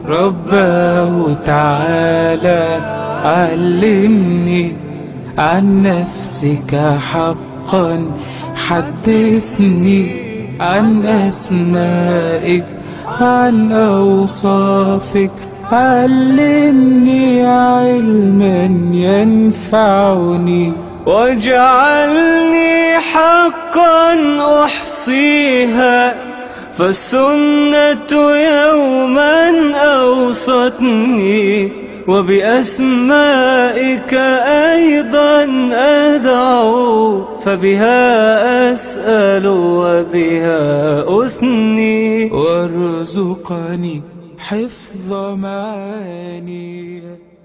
رباه تعالى علمني عن نفسك حقا حدثني عن أسمائك عن أوصافك علمني علما ينفعني واجعلني حقا أحصيها فالسنة يوما أوصتني وبأسمائك أيضا أدعو فبها أسأل وبها أثني وارزقني حفظ معاني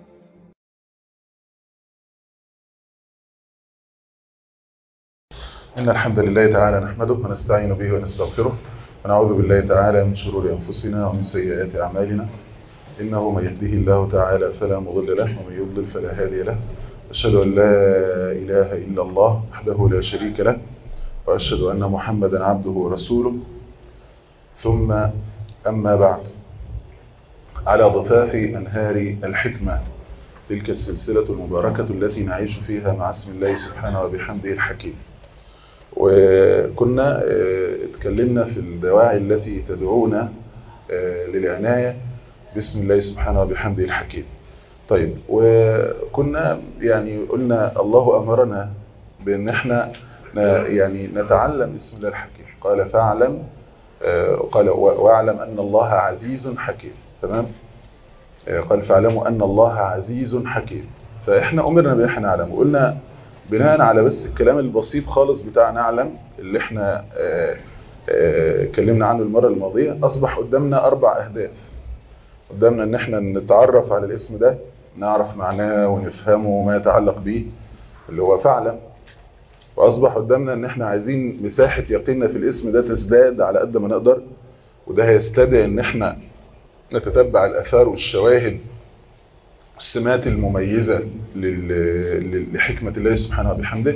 إن الحمد لله تعالى نحمده ونستعين به ونستغفره ونعوذ بالله تعالى من شرور أنفسنا ومن سيئات أعمالنا إنه من يهده الله تعالى فلا مضل له ومن يضلل فلا هادي له أشهد أن لا إله إلا الله وحده لا شريك له وأشهد أن محمدا عبده ورسوله ثم أما بعد على ضفاف أنهار الحكمة تلك السلسلة المباركة التي نعيش فيها مع اسم الله سبحانه وبحمده الحكيم وكنا اتكلمنا في الدواعي التي تدعونا للعناية باسم الله سبحانه وبحمده الحكيم طيب وكنا يعني قلنا الله أمرنا بأن احنا يعني نتعلم اسم الله الحكيم قال فاعلم قال واعلم أن الله عزيز حكيم تمام قال فاعلموا أن الله عزيز حكيم فإحنا أمرنا بأن احنا نعلم وقلنا بناء على بس الكلام البسيط خالص بتاع نعلم اللي احنا اتكلمنا عنه المرة الماضية أصبح قدامنا أربع أهداف قدامنا ان احنا نتعرف على الاسم ده نعرف معناه ونفهمه وما يتعلق به اللي هو فعلا واصبح قدامنا ان احنا عايزين مساحة يقيننا في الاسم ده تزداد على قد ما نقدر وده هيستدعي ان احنا نتتبع الاثار والشواهد السمات المميزة لحكمة الله سبحانه وبحمده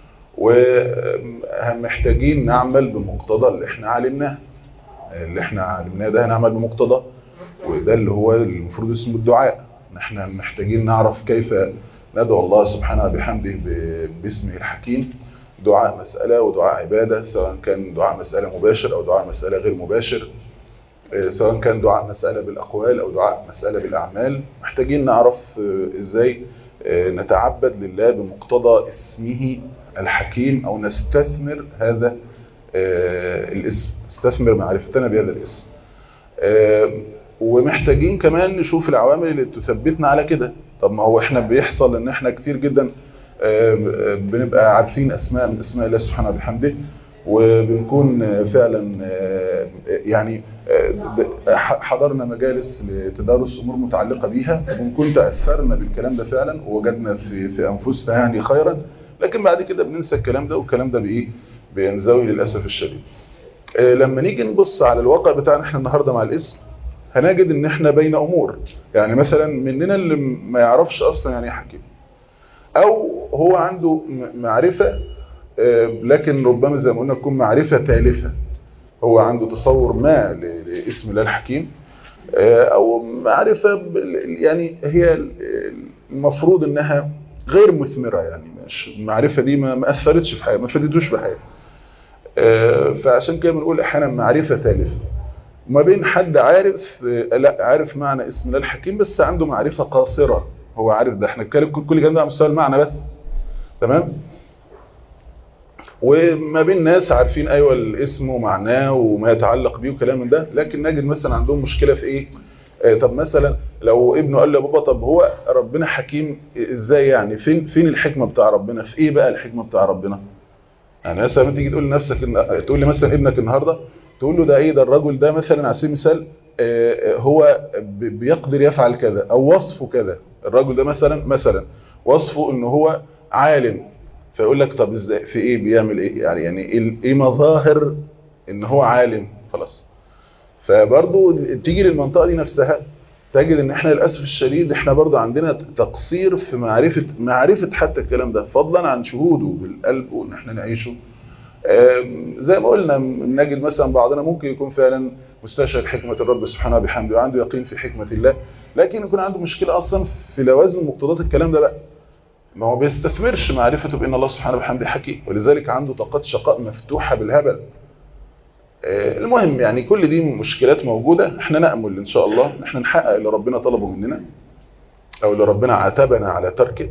ومحتاجين نعمل بمقتضى اللي احنا علمناه اللي احنا علمناه ده هنعمل بمقتضى وده اللي هو المفروض اسمه الدعاء احنا محتاجين نعرف كيف ندعو الله سبحانه وبحمده باسمه الحكيم دعاء مسألة ودعاء عبادة سواء كان دعاء مسألة مباشر أو دعاء مسألة غير مباشر سواء كان دعاء مسألة بالأقوال أو دعاء مسألة بالأعمال محتاجين نعرف إزاي نتعبد لله بمقتضى اسمه الحكيم أو نستثمر هذا الاسم نستثمر معرفتنا بهذا الاسم ومحتاجين كمان نشوف العوامل اللي تثبتنا على كده طب ما هو احنا بيحصل ان احنا كتير جدا بنبقى عارفين اسماء من اسماء الله سبحانه وبحمده وبنكون فعلا يعني حضرنا مجالس لتدارس امور متعلقه بيها وبنكون تاثرنا بالكلام ده فعلا ووجدنا في في انفسنا يعني خيرا لكن بعد كده بننسى الكلام ده والكلام ده بايه بينزوي للاسف الشديد لما نيجي نبص على الواقع بتاعنا احنا النهارده مع الاسم هنجد ان احنا بين امور يعني مثلا مننا اللي ما يعرفش اصلا يعني ايه حكيم او هو عنده معرفة لكن ربما زي ما قلنا تكون معرفة تالفة هو عنده تصور ما لاسم الله الحكيم او معرفة يعني هي المفروض انها غير مثمرة يعني مش المعرفة دي ما اثرتش في حاجة ما فادتوش بحاجة فعشان كده بنقول احيانا معرفة تالفة وما بين حد عارف لا عارف معنى اسم الله الحكيم بس عنده معرفة قاصرة هو عارف ده احنا نتكلم كل كلام ده على مستوى المعنى بس تمام وما بين ناس عارفين ايوه الاسم ومعناه وما يتعلق بيه وكلام من ده لكن نجد مثلا عندهم مشكلة في ايه اه طب مثلا لو ابنه قال له يا بابا طب هو ربنا حكيم ازاي يعني فين فين الحكمة بتاع ربنا في ايه بقى الحكمة بتاع ربنا يعني مثلا تيجي تقول لنفسك تقول لي مثلا ابنك النهارده تقول له ده ايه ده الرجل ده مثلا على سبيل المثال هو بيقدر يفعل كذا او وصفه كذا الرجل ده مثلا مثلا وصفه ان هو عالم فيقول لك طب ازاي في ايه بيعمل ايه يعني يعني ايه مظاهر ان هو عالم خلاص فبرضه تيجي للمنطقه دي نفسها تجد ان احنا للاسف الشديد احنا برضه عندنا تقصير في معرفه معرفه حتى الكلام ده فضلا عن شهوده بالقلب وان احنا نعيشه زي ما قلنا نجد مثلا بعضنا ممكن يكون فعلا مستشعر حكمة الرب سبحانه وبحمده وعنده يقين في حكمة الله لكن يكون عنده مشكلة أصلا في لوازم مقتضات الكلام ده بقى ما هو بيستثمرش معرفته بأن الله سبحانه وبحمده حكيم ولذلك عنده طاقات شقاء مفتوحة بالهبل المهم يعني كل دي مشكلات موجودة احنا نأمل ان شاء الله احنا نحقق اللي ربنا طلبه مننا او اللي ربنا عاتبنا على تركه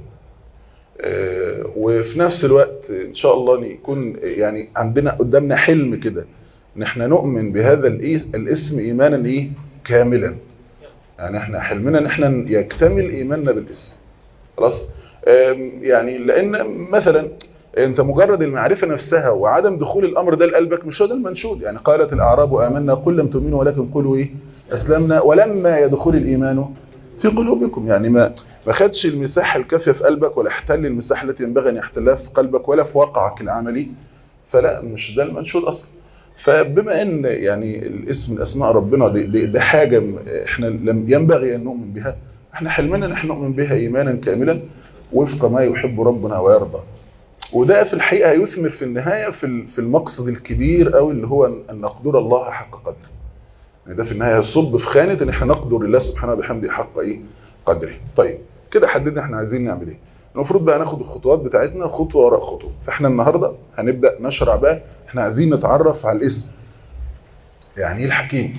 وفي نفس الوقت ان شاء الله يكون يعني عندنا قدامنا حلم كده ان احنا نؤمن بهذا الاسم ايمانا ايه كاملا يعني احنا حلمنا ان احنا يكتمل ايماننا بالاسم خلاص يعني لان مثلا انت مجرد المعرفة نفسها وعدم دخول الامر ده لقلبك مش هو ده المنشود يعني قالت الاعراب امنا قل لم تؤمنوا ولكن قولوا ايه اسلمنا ولما يدخل الايمان في قلوبكم يعني ما ما خدش المساحه الكافيه في قلبك ولا احتل المساحه التي ينبغي ان يحتلها في قلبك ولا في واقعك العملي فلا مش ده المنشود اصلا فبما ان يعني الاسم من اسماء ربنا دي, دي, دي حاجه احنا لم ينبغي ان نؤمن بها احنا حلمنا ان احنا نؤمن بها ايمانا كاملا وفق ما يحب ربنا ويرضى وده في الحقيقة هيثمر في النهاية في في المقصد الكبير أو اللي هو أن نقدر الله حق قدره يعني ده في النهاية يصب في خانة أن احنا نقدر الله سبحانه وبحمده حق إيه قدره طيب كده حددنا احنا عايزين نعمل ايه المفروض بقى ناخد الخطوات بتاعتنا خطوة وراء خطوة فاحنا النهاردة هنبدأ نشرع بقى احنا عايزين نتعرف على الاسم يعني ايه الحكيم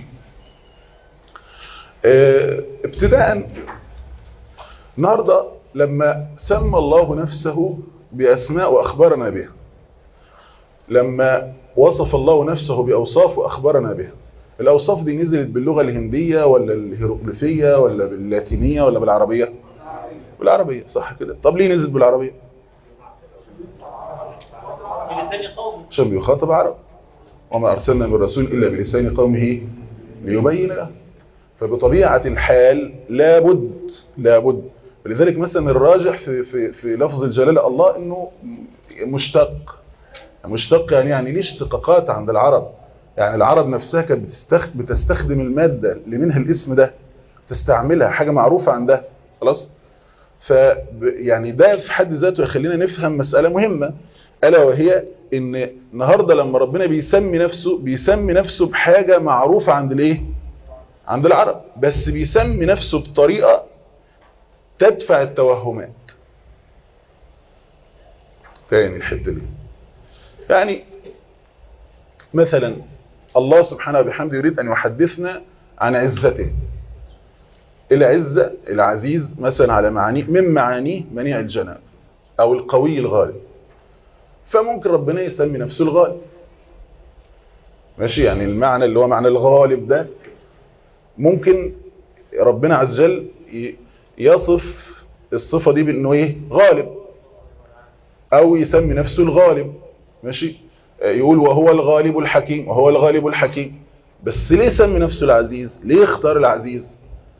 اه ابتداء النهاردة لما سمى الله نفسه بأسماء وأخبرنا بها لما وصف الله نفسه بأوصاف وأخبرنا بها الأوصاف دي نزلت باللغة الهندية ولا الهيروغليفية ولا باللاتينية ولا بالعربية بالعربية صح كده طب ليه نزلت بالعربية عشان بيخاطب عرب وما أرسلنا من رسول إلا بلسان قومه ليبين له فبطبيعة الحال لابد لابد ولذلك مثلا الراجح في في في لفظ الجلاله الله انه مشتق مشتق يعني يعني ليه اشتقاقات عند العرب يعني العرب نفسها كانت بتستخدم الماده اللي منها الاسم ده تستعملها حاجه معروفه عندها خلاص ف يعني ده في حد ذاته يخلينا نفهم مساله مهمه الا وهي ان النهارده لما ربنا بيسمي نفسه بيسمي نفسه بحاجه معروفه عند الايه عند العرب بس بيسمي نفسه بطريقه تدفع التوهمات تاني الحته دي يعني مثلا الله سبحانه وبحمده يريد ان يحدثنا عن عزته العزة العزيز مثلا على معانيه من معانيه منيع الجناب او القوي الغالب فممكن ربنا يسمي نفسه الغالب ماشي يعني المعنى اللي هو معنى الغالب ده ممكن ربنا عز وجل يصف الصفة دي بانه ايه غالب او يسمي نفسه الغالب ماشي يقول وهو الغالب الحكيم وهو الغالب الحكيم بس ليه سمي نفسه العزيز ليه اختار العزيز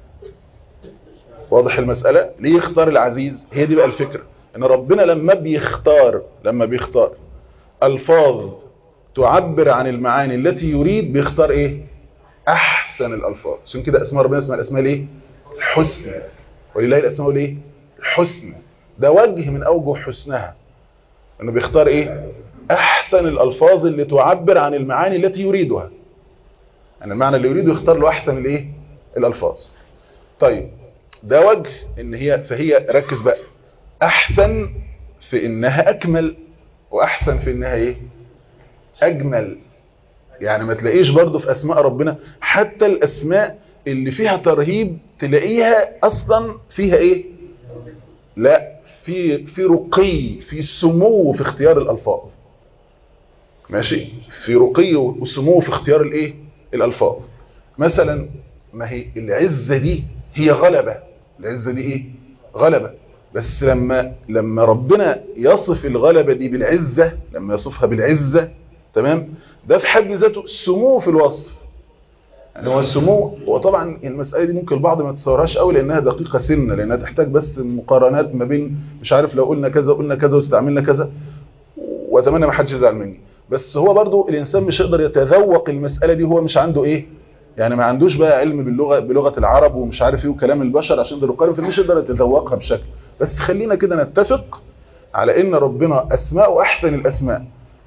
واضح المسألة ليه اختار العزيز هي دي بقى الفكرة ان ربنا لما بيختار لما بيختار الفاظ تعبر عن المعاني التي يريد بيختار ايه احسن الالفاظ عشان كده اسماء ربنا اسمها الاسماء الايه الحسنى ولله الاسماء الايه الحسنى ده وجه من اوجه حسنها انه بيختار ايه احسن الالفاظ اللي تعبر عن المعاني التي يريدها يعني المعنى اللي يريده يختار له احسن الايه الالفاظ طيب ده وجه ان هي فهي ركز بقى احسن في انها اكمل واحسن في انها ايه اجمل يعني ما تلاقيش برضو في اسماء ربنا حتى الاسماء اللي فيها ترهيب تلاقيها اصلا فيها ايه لا في في رقي في سمو في اختيار الالفاظ ماشي في رقي وسمو في اختيار الايه الالفاظ مثلا ما هي العزه دي هي غلبه العزه دي ايه غلبه بس لما لما ربنا يصف الغلبه دي بالعزه لما يصفها بالعزه تمام ده في حد ذاته سمو في الوصف يعني هو السمو وطبعا المسألة دي ممكن البعض ما يتصورهاش قوي لأنها دقيقة سنة لأنها تحتاج بس مقارنات ما بين مش عارف لو قلنا كذا قلنا كذا واستعملنا كذا واتمنى ما حدش يزعل مني بس هو برضو الإنسان مش يقدر يتذوق المسألة دي هو مش عنده إيه يعني ما عندوش بقى علم باللغة بلغة العرب ومش عارف ايه وكلام البشر عشان يقدر يقارن فمش يقدر يتذوقها بشكل بس خلينا كده نتفق على ان ربنا اسماء احسن الاسماء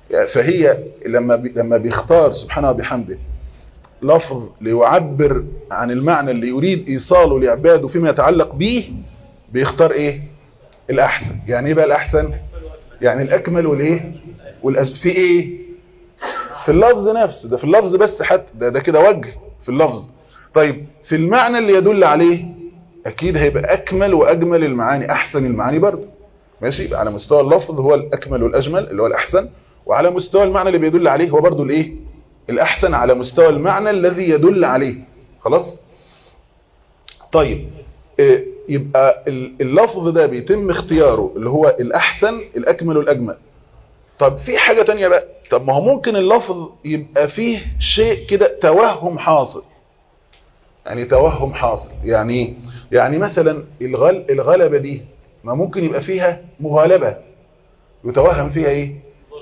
فهي لما بي لما بيختار سبحانه وبحمده لفظ ليعبر عن المعنى اللي يريد ايصاله لعباده فيما يتعلق به بيختار ايه الاحسن يعني ايه بقى الاحسن يعني الاكمل والايه والأز... في ايه في اللفظ نفسه ده في اللفظ بس حتى ده, ده كده وجه في اللفظ طيب في المعنى اللي يدل عليه اكيد هيبقى اكمل واجمل المعاني احسن المعاني برضه ماشي على مستوى اللفظ هو الاكمل والاجمل اللي هو الاحسن وعلى مستوى المعنى اللي بيدل عليه هو برضه الايه الاحسن على مستوى المعنى الذي يدل عليه خلاص طيب إيه يبقى اللفظ ده بيتم اختياره اللي هو الاحسن الاكمل والاجمل طب في حاجة تانية بقى طب ما هو ممكن اللفظ يبقى فيه شيء كده توهم حاصل يعني توهم حاصل يعني يعني مثلا الغل الغلبة دي ما ممكن يبقى فيها مغالبة يتوهم فيها ايه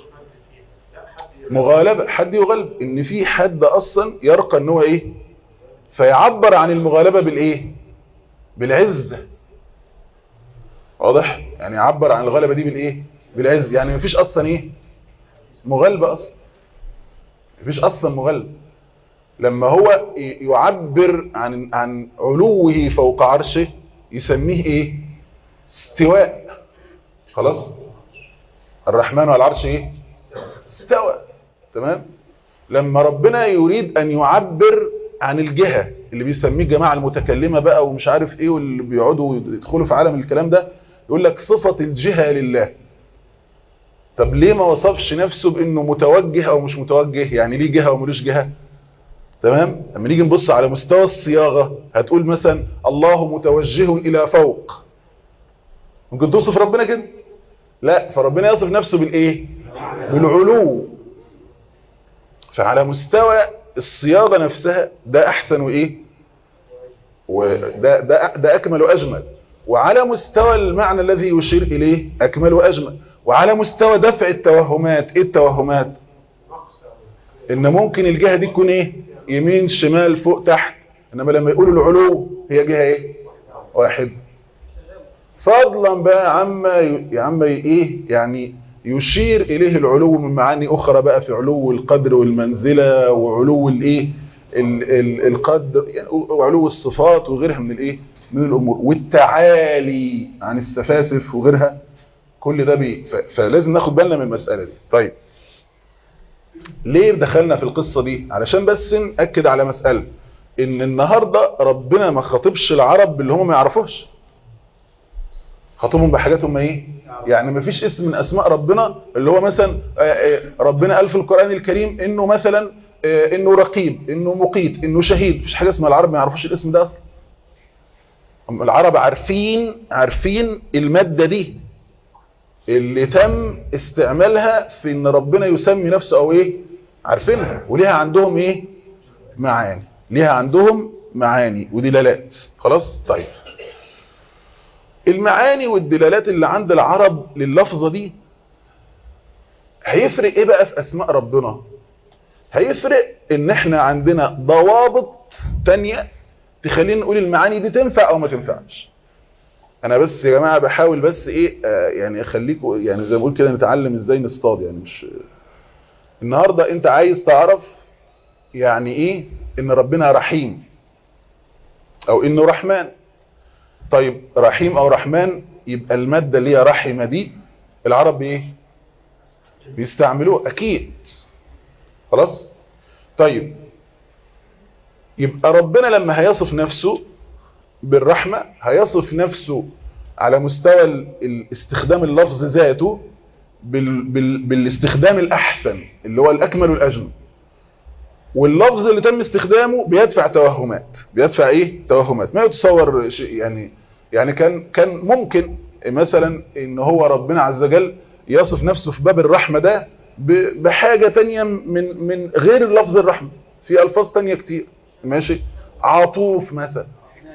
مغالبة حد يغلب ان في حد اصلا يرقى ان هو ايه فيعبر عن المغالبة بالايه بالعزة واضح يعني يعبر عن الغلبة دي بالايه بالعز يعني مفيش اصلا ايه مغالبة اصلا مفيش اصلا مغالبة لما هو يعبر عن عن علوه فوق عرشه يسميه ايه استواء خلاص الرحمن على العرش ايه استوى تمام لما ربنا يريد ان يعبر عن الجهة اللي بيسميه الجماعة المتكلمة بقى ومش عارف ايه واللي بيقعدوا يدخلوا في عالم الكلام ده يقول لك صفة الجهة لله طب ليه ما وصفش نفسه بانه متوجه او مش متوجه يعني ليه جهة وملوش جهة تمام لما نيجي نبص على مستوى الصياغة هتقول مثلا الله متوجه الى فوق ممكن توصف ربنا كده لا فربنا يصف نفسه بالايه بالعلو فعلى مستوى الصياغة نفسها ده احسن وايه وده ده ده اكمل واجمل وعلى مستوى المعنى الذي يشير اليه اكمل واجمل وعلى مستوى دفع التوهمات ايه التوهمات ان ممكن الجهة دي تكون ايه يمين شمال فوق تحت انما لما يقولوا العلو هي جهة ايه واحد فضلا بقى عما ي... عما ايه يعني يشير اليه العلو من معاني اخرى بقى في علو القدر والمنزلة وعلو الايه ال... ال... القدر يعني وعلو الصفات وغيرها من الايه من الامور والتعالي عن السفاسف وغيرها كل ده بي ف... فلازم ناخد بالنا من المسألة دي طيب ليه دخلنا في القصة دي علشان بس نأكد على مسألة ان النهاردة ربنا ما خاطبش العرب باللي هم ما يعرفوش خاطبهم بحاجات هم ايه يعني ما فيش اسم من اسماء ربنا اللي هو مثلا ربنا قال في القرآن الكريم انه مثلا انه رقيب انه مقيت انه شهيد مفيش حاجة اسمها العرب ما يعرفوش الاسم ده اصلا العرب عارفين عارفين المادة دي اللي تم استعمالها في ان ربنا يسمي نفسه او ايه عارفينها وليها عندهم ايه معاني ليها عندهم معاني ودلالات خلاص طيب المعاني والدلالات اللي عند العرب لللفظة دي هيفرق ايه بقى في اسماء ربنا هيفرق ان احنا عندنا ضوابط تانية تخلينا نقول المعاني دي تنفع او ما تنفعش انا بس يا جماعه بحاول بس ايه آه يعني اخليكم يعني زي ما بقول كده نتعلم ازاي نصطاد يعني مش النهارده انت عايز تعرف يعني ايه ان ربنا رحيم او انه رحمن طيب رحيم او رحمن يبقى الماده اللي هي رحمه دي العرب ايه بيستعملوه اكيد خلاص طيب يبقى ربنا لما هيصف نفسه بالرحمة هيصف نفسه على مستوى استخدام اللفظ ذاته بال بال بالاستخدام الأحسن اللي هو الأكمل والأجمل واللفظ اللي تم استخدامه بيدفع توهمات بيدفع ايه توهمات ما يتصور شيء يعني يعني كان كان ممكن مثلا ان هو ربنا عز وجل يصف نفسه في باب الرحمة ده بحاجة تانية من من غير لفظ الرحمة في ألفاظ تانية كتير ماشي عطوف مثلا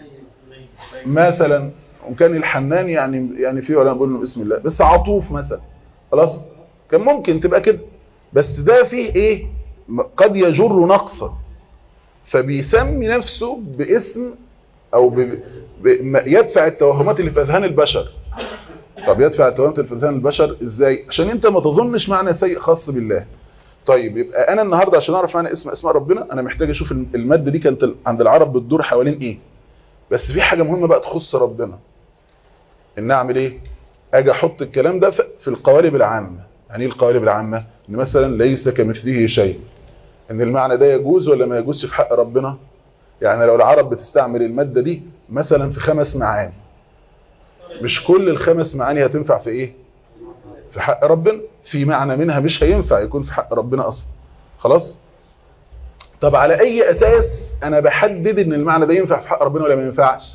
مثلا وكان الحنان يعني يعني في علماء بيقولوا بسم الله بس عطوف مثلا خلاص كان ممكن تبقى كده بس ده فيه ايه قد يجر نقصا فبيسمي نفسه باسم او ب... ب... يدفع التوهمات اللي في اذهان البشر طب يدفع توامة الفتان البشر ازاي عشان انت ما تظنش معنى سيء خاص بالله طيب يبقى انا النهارده عشان اعرف معنى اسم اسماء ربنا انا محتاج اشوف الماده دي كانت عند العرب بتدور حوالين ايه بس في حاجه مهمه بقى تخص ربنا ان اعمل ايه اجي احط الكلام ده في القوالب العامه يعني ايه القوالب العامه ان مثلا ليس كمثله شيء ان المعنى ده يجوز ولا ما يجوزش في حق ربنا يعني لو العرب بتستعمل الماده دي مثلا في خمس معاني مش كل الخمس معاني هتنفع في ايه في حق ربنا في معنى منها مش هينفع يكون في حق ربنا اصلا خلاص طب على اي اساس انا بحدد ان المعنى ده ينفع في حق ربنا ولا ما ينفعش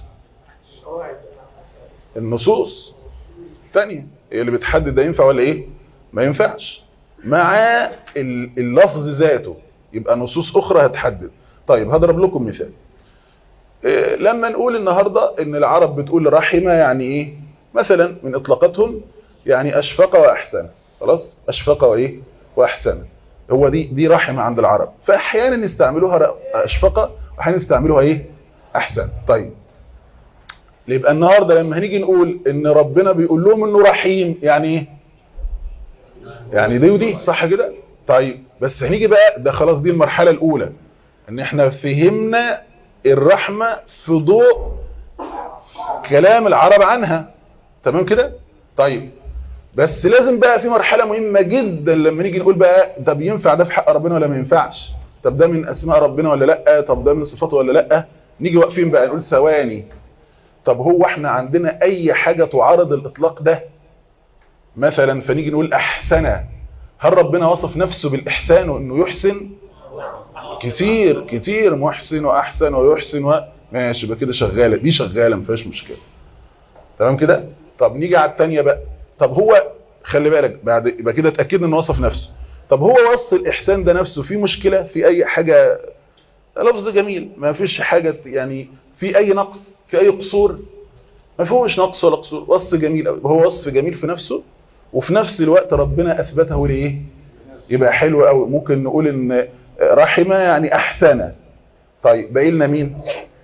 النصوص الثانيه هي اللي بتحدد ده ينفع ولا ايه ما ينفعش مع اللفظ ذاته يبقى نصوص اخرى هتحدد طيب هضرب لكم مثال إيه لما نقول النهاردة ان العرب بتقول رحمة يعني ايه مثلا من اطلاقاتهم يعني اشفق واحسن خلاص اشفق وايه واحسن هو دي دي رحمة عند العرب فاحيانا يستعملوها اشفق واحيانا يستعملوها ايه احسن طيب يبقى النهاردة لما هنيجي نقول ان ربنا بيقول لهم انه رحيم يعني ايه يعني دي ودي صح كده طيب بس هنيجي بقى ده خلاص دي المرحلة الاولى ان احنا فهمنا الرحمة في ضوء كلام العرب عنها تمام كده طيب بس لازم بقى في مرحلة مهمة جدا لما نيجي نقول بقى طب ينفع ده في حق ربنا ولا ما ينفعش طب ده من اسماء ربنا ولا لا طب ده من صفاته ولا لا نيجي واقفين بقى نقول ثواني طب هو احنا عندنا اي حاجة تعارض الاطلاق ده مثلا فنيجي نقول احسنه هل ربنا وصف نفسه بالاحسان وانه يحسن كتير كتير محسن واحسن ويحسن و... ماشي يبقى كده شغاله دي شغاله ما فيهاش مشكله تمام كده طب نيجي على الثانيه بقى طب هو خلي بالك بعد يبقى كده اتاكدنا انه وصف نفسه طب هو وصف الاحسان ده نفسه في مشكله في اي حاجه لفظ جميل ما فيش حاجه يعني في اي نقص في اي قصور ما فيهوش نقص ولا قصور وصف جميل قوي هو وصف جميل في نفسه وفي نفس الوقت ربنا اثبته لايه يبقى حلو قوي ممكن نقول ان رحمة يعني أحسن طيب باقي لنا مين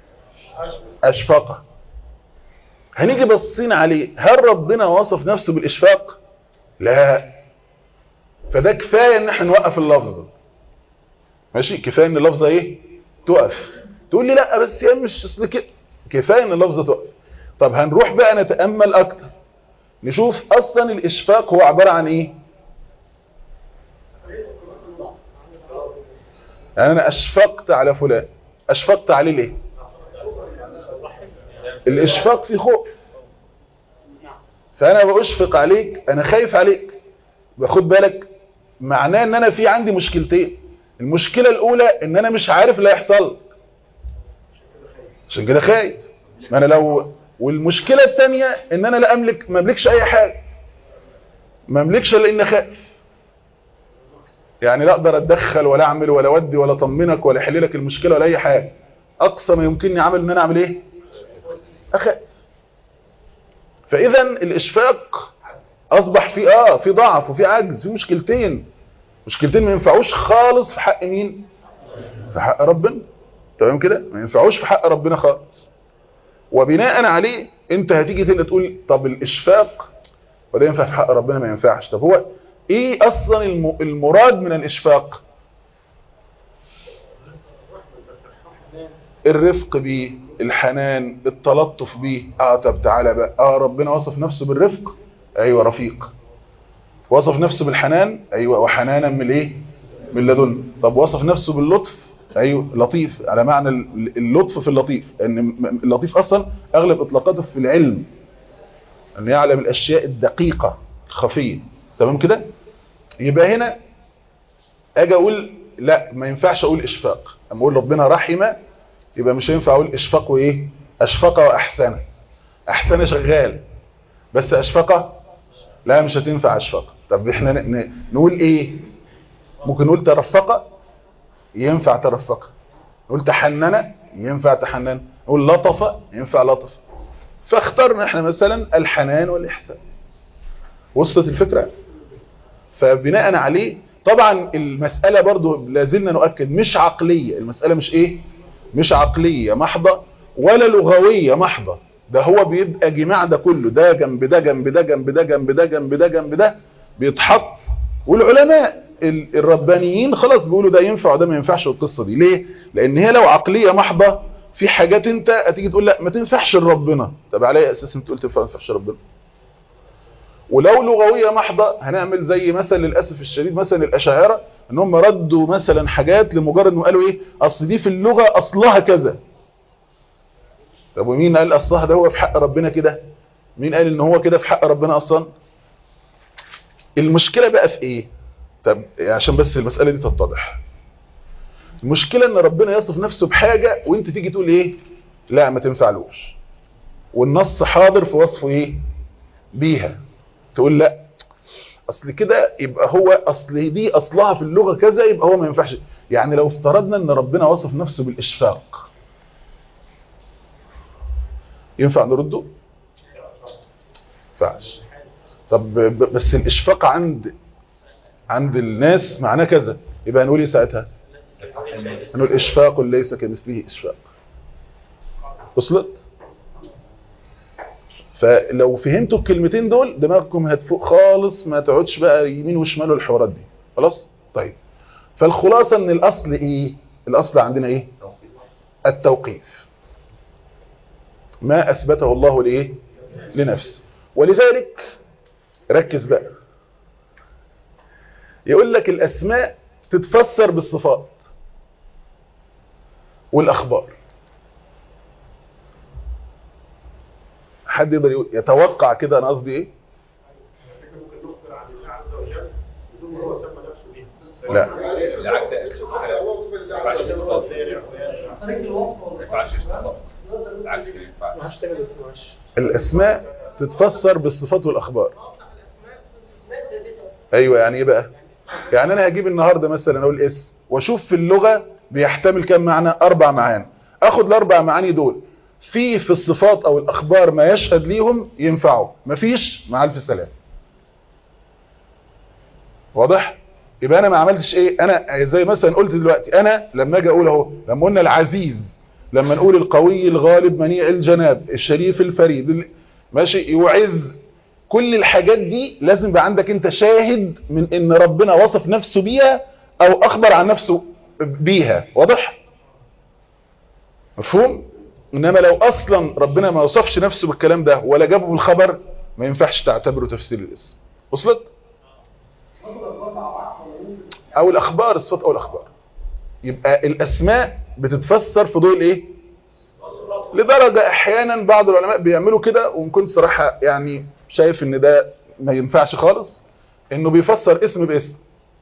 أشفاق هنيجي بصين عليه هل ربنا وصف نفسه بالإشفاق لا فده كفاية ان احنا نوقف اللفظ ماشي كفاية ان اللفظة ايه تقف تقول لي لا بس هي مش اصل كده كفاية ان اللفظة تقف طب هنروح بقى نتأمل اكتر نشوف اصلا الاشفاق هو عبارة عن ايه يعني انا اشفقت على فلان اشفقت عليه ليه الاشفاق في خوف فانا باشفق عليك انا خايف عليك باخد بالك معناه ان انا في عندي مشكلتين المشكلة الاولى ان انا مش عارف اللي هيحصل عشان كده خايف ما انا لو والمشكلة الثانية ان انا لا املك ما املكش اي حاجة ما املكش الا اني خايف يعني لا اقدر اتدخل ولا اعمل ولا اودي ولا اطمنك ولا احل لك المشكله ولا اي حاجه اقصى ما يمكنني اعمل ان انا اعمل ايه اخاف فاذا الاشفاق اصبح في اه في ضعف وفي عجز في مشكلتين مشكلتين ما ينفعوش خالص في حق مين في حق ربنا تمام كده ما ينفعوش في حق ربنا خالص وبناء عليه انت هتيجي تاني تقول طب الاشفاق وده ينفع في حق ربنا ما ينفعش طب هو ايه اصلا المراد من الاشفاق الرفق بيه الحنان التلطف بيه اه طب تعالى بقى اه ربنا وصف نفسه بالرفق ايوه رفيق وصف نفسه بالحنان ايوه وحنانا من ايه من لدن طب وصف نفسه باللطف ايوه لطيف على معنى اللطف في اللطيف ان اللطيف اصلا اغلب اطلاقاته في العلم ان يعلم الاشياء الدقيقة الخفية تمام كده يبقى هنا اجي اقول لا ما ينفعش اقول اشفاق اما اقول ربنا رحمه يبقى مش هينفع اقول اشفاق وايه اشفق واحسن احسن شغال بس اشفق لا مش هتنفع اشفق طب احنا نقول ايه ممكن نقول ترفق ينفع ترفق نقول تحنن ينفع تحنن نقول لطف ينفع لطف فاخترنا احنا مثلا الحنان والاحسان وصلت الفكره فبناء عليه طبعا المسألة برضو لازلنا نؤكد مش عقلية المسألة مش ايه مش عقلية محضة ولا لغوية محضة ده هو بيبقى جماع ده كله ده جنب ده جنب ده جنب ده جنب ده جنب ده جنب ده بيتحط والعلماء ال- الربانيين خلاص بيقولوا ده ينفع وده ما ينفعش القصه دي ليه لان هي لو عقليه محضه في حاجات انت هتيجي تقول لا ما تنفعش لربنا طب على اي اساس انت قلت ما تنفعش لربنا ولو لغويه محضه هنعمل زي مثلا للاسف الشديد مثلا الاشاعره ان هم ردوا مثلا حاجات لمجرد انه قالوا ايه اصل دي في اللغه اصلها كذا طب ومين قال اصلها ده هو في حق ربنا كده مين قال ان هو كده في حق ربنا اصلا المشكله بقى في ايه طب عشان بس المساله دي تتضح المشكله ان ربنا يصف نفسه بحاجه وانت تيجي تقول ايه لا ما تنفعلوش والنص حاضر في وصفه ايه بيها تقول لا اصل كده يبقى هو اصل دي اصلها في اللغه كذا يبقى هو ما ينفعش يعني لو افترضنا ان ربنا وصف نفسه بالاشفاق ينفع نرده ينفعش طب ب- بس الاشفاق عند عند الناس معناه كذا يبقى هنقول ايه ساعتها هنقول اشفاق ليس كمثله اشفاق وصلت فلو فهمتوا الكلمتين دول دماغكم هتفوق خالص ما تقعدش بقى يمين وشمال والحوارات دي خلاص طيب فالخلاصه ان الاصل ايه الاصل عندنا ايه التوقيف ما اثبته الله لايه لنفسه ولذلك ركز بقى يقول لك الاسماء تتفسر بالصفات والاخبار حد يقدر يقول يتوقع كده انا قصدي ايه ممكن نخبر عن الله عز وجل بدون ما هو سمى نفسه بيها لا بالعكس ما ينفعش اشتقاق طريق الوصف ما ينفعش اشتقاق بالعكس ما ينفعش ما هشتغل الفواش الاسماء تتفسر بالصفات والاخبار ايوه يعني ايه بقى يعني انا هجيب النهارده مثلا اقول اسم واشوف في اللغه بيحتمل كام معنى اربع معاني اخد الاربع معاني دول في في الصفات او الاخبار ما يشهد ليهم ينفعوا مفيش مع الف سلام واضح يبقى انا ما عملتش ايه انا زي مثلا قلت دلوقتي انا لما اجي اقول اهو لما قلنا العزيز لما نقول القوي الغالب منيع الجناب الشريف الفريد ال- ماشي يعز كل الحاجات دي لازم يبقى عندك انت شاهد من ان ربنا وصف نفسه بيها او اخبر عن نفسه بيها واضح مفهوم انما لو اصلا ربنا ما وصفش نفسه بالكلام ده ولا جابه بالخبر ما ينفعش تعتبره تفسير الاسم وصلت او الاخبار الصفات او الاخبار يبقى الاسماء بتتفسر في ضوء الايه لدرجة احيانا بعض العلماء بيعملوا كده وان كنت صراحة يعني شايف ان ده ما ينفعش خالص انه بيفسر اسم باسم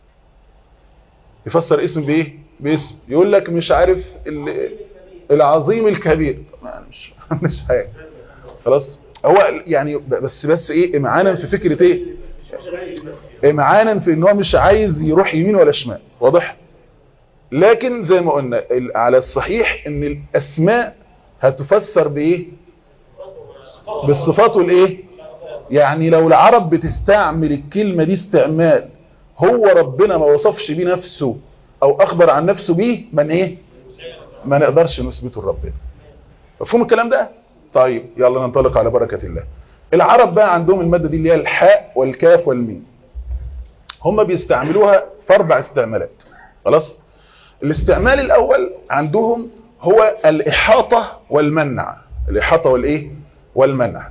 يفسر اسم بايه باسم يقول لك مش عارف ال- العظيم الكبير ما مش مش حاجه خلاص هو يعني بس بس ايه امعانا في فكره ايه امعانا في ان هو مش عايز يروح يمين ولا شمال واضح لكن زي ما قلنا ال- على الصحيح ان الاسماء هتفسر بايه بالصفات والايه يعني لو العرب بتستعمل الكلمة دي استعمال هو ربنا ما وصفش بيه نفسه او اخبر عن نفسه بيه من ايه ما نقدرش نثبته لربنا مفهوم الكلام ده طيب يلا ننطلق على بركة الله العرب بقى عندهم المادة دي اللي هي الحاء والكاف والميم هم بيستعملوها في اربع استعمالات خلاص الاستعمال الاول عندهم هو الاحاطة والمنع الاحاطة والايه والمنع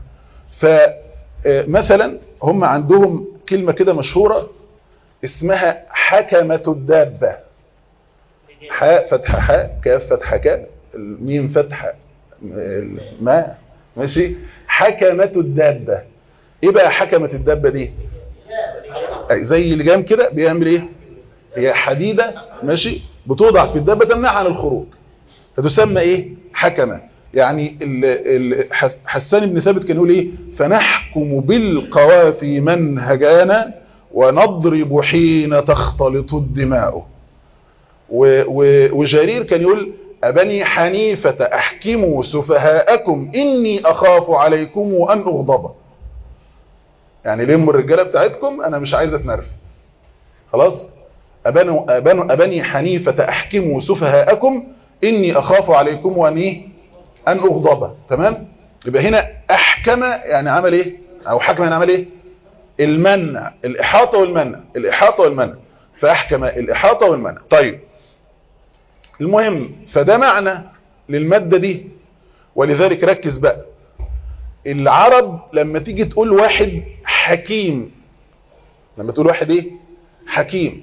فمثلا هم عندهم كلمة كده مشهورة اسمها حكمة الدابة حاء فتحة حاء كاف فتحة كاف الميم فتحة ما ماشي حكمة الدابة ايه بقى حكمة الدابة دي أي زي اللجام كده بيعمل ايه هي حديدة ماشي بتوضع في الدابة تمنعها عن الخروج فتسمى ايه حكمة يعني ال ال حسان بن ثابت كان يقول ايه فنحكم بالقوافي منهجانا ونضرب حين تختلط الدماء و و وجرير كان يقول أبني حنيفة أحكموا سفهاءكم إني أخاف عليكم أن أغضب يعني لموا الرجالة بتاعتكم أنا مش عايز أتنرف خلاص أبنوا أبنوا أبني حنيفة أحكموا سفهاءكم إني أخاف عليكم أن إيه أن أغضب تمام يبقى هنا احكم يعني عمل ايه او حكم يعني عمل ايه المنع الاحاطه والمنع الاحاطه والمنع فاحكم الاحاطه والمنع طيب المهم فده معنى للماده دي ولذلك ركز بقى العرب لما تيجي تقول واحد حكيم لما تقول واحد ايه حكيم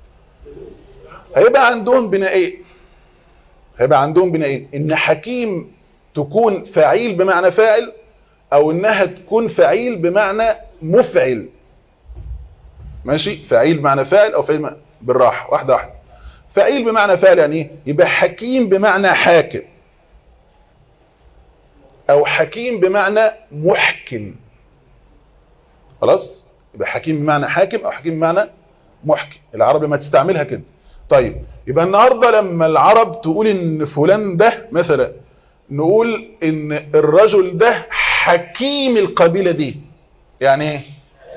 هيبقى عندهم بنائين هيبقى عندهم بنائين ان حكيم تكون فعيل بمعنى فاعل او انها تكون فعيل بمعنى مفعل ماشي فعيل بمعنى فاعل او فعيل بمعنى- بالراحه واحده واحده فعيل بمعنى فاعل يعني ايه يبقى حكيم بمعنى حاكم او حكيم بمعنى محكم خلاص يبقى حكيم بمعنى حاكم او حكيم بمعنى محكم العرب لما تستعملها كده طيب يبقى النهارده لما العرب تقول ان فلان ده مثلا نقول ان الرجل ده حكيم القبيله دي يعني ايه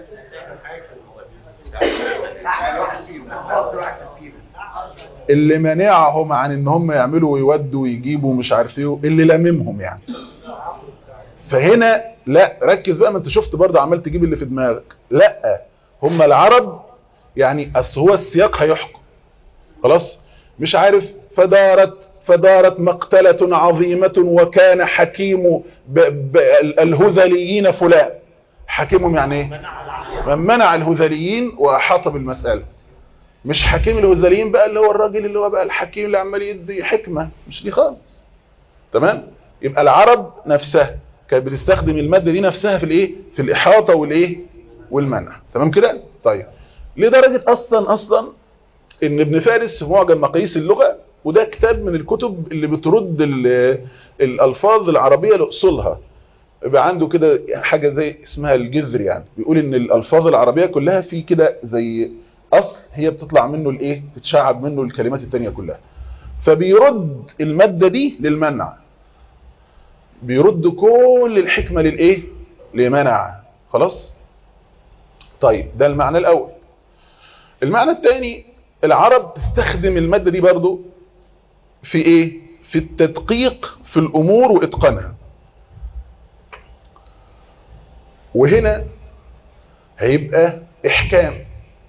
اللي منعهم عن ان هم يعملوا ويودوا ويجيبوا مش عارف ايه اللي لاممهم يعني فهنا لا ركز بقى ما انت شفت برضه عمال تجيب اللي في دماغك لا هم العرب يعني اصل هو السياق هيحكم خلاص مش عارف فدارت فدارت مقتلة عظيمة وكان حكيم ب ب الهذليين فلان حكيمهم يعني ايه من منع الهذليين واحاط بالمسألة مش حكيم الهذليين بقى اللي هو الراجل اللي هو بقى الحكيم اللي عمال يدي حكمة مش دي خالص تمام يبقى العرب نفسها كانت بتستخدم المادة دي نفسها في الايه في الاحاطة والايه والمنع تمام كده طيب لدرجة اصلا اصلا ان ابن فارس في معجم مقاييس اللغة وده كتاب من الكتب اللي بترد ال- الالفاظ العربية لاصولها يبقى عنده كده حاجة زي اسمها الجذر يعني بيقول ان الالفاظ العربية كلها في كده زي اصل هي بتطلع منه الايه تتشعب منه الكلمات التانية كلها فبيرد المادة دي للمنع بيرد كل الحكمة للايه لمنع خلاص طيب ده المعنى الاول المعنى الثاني العرب تستخدم المادة دي برضو في ايه في التدقيق في الامور واتقانها وهنا هيبقى احكام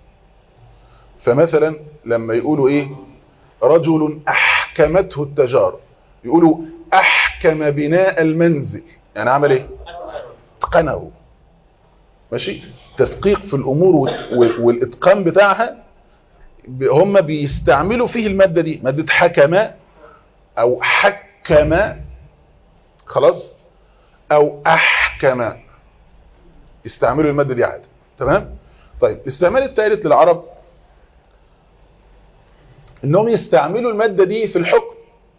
فمثلا لما يقولوا ايه رجل احكمته التجارة يقولوا احكم بناء المنزل يعني عمل ايه اتقنه ماشي تدقيق في الامور وال- والاتقان بتاعها ب- هم بيستعملوا فيه المادة دي مادة حكم او حكم خلاص او احكم يستعملوا المادة دي عادي تمام طيب الاستعمال الثالث للعرب انهم يستعملوا المادة دي في الحكم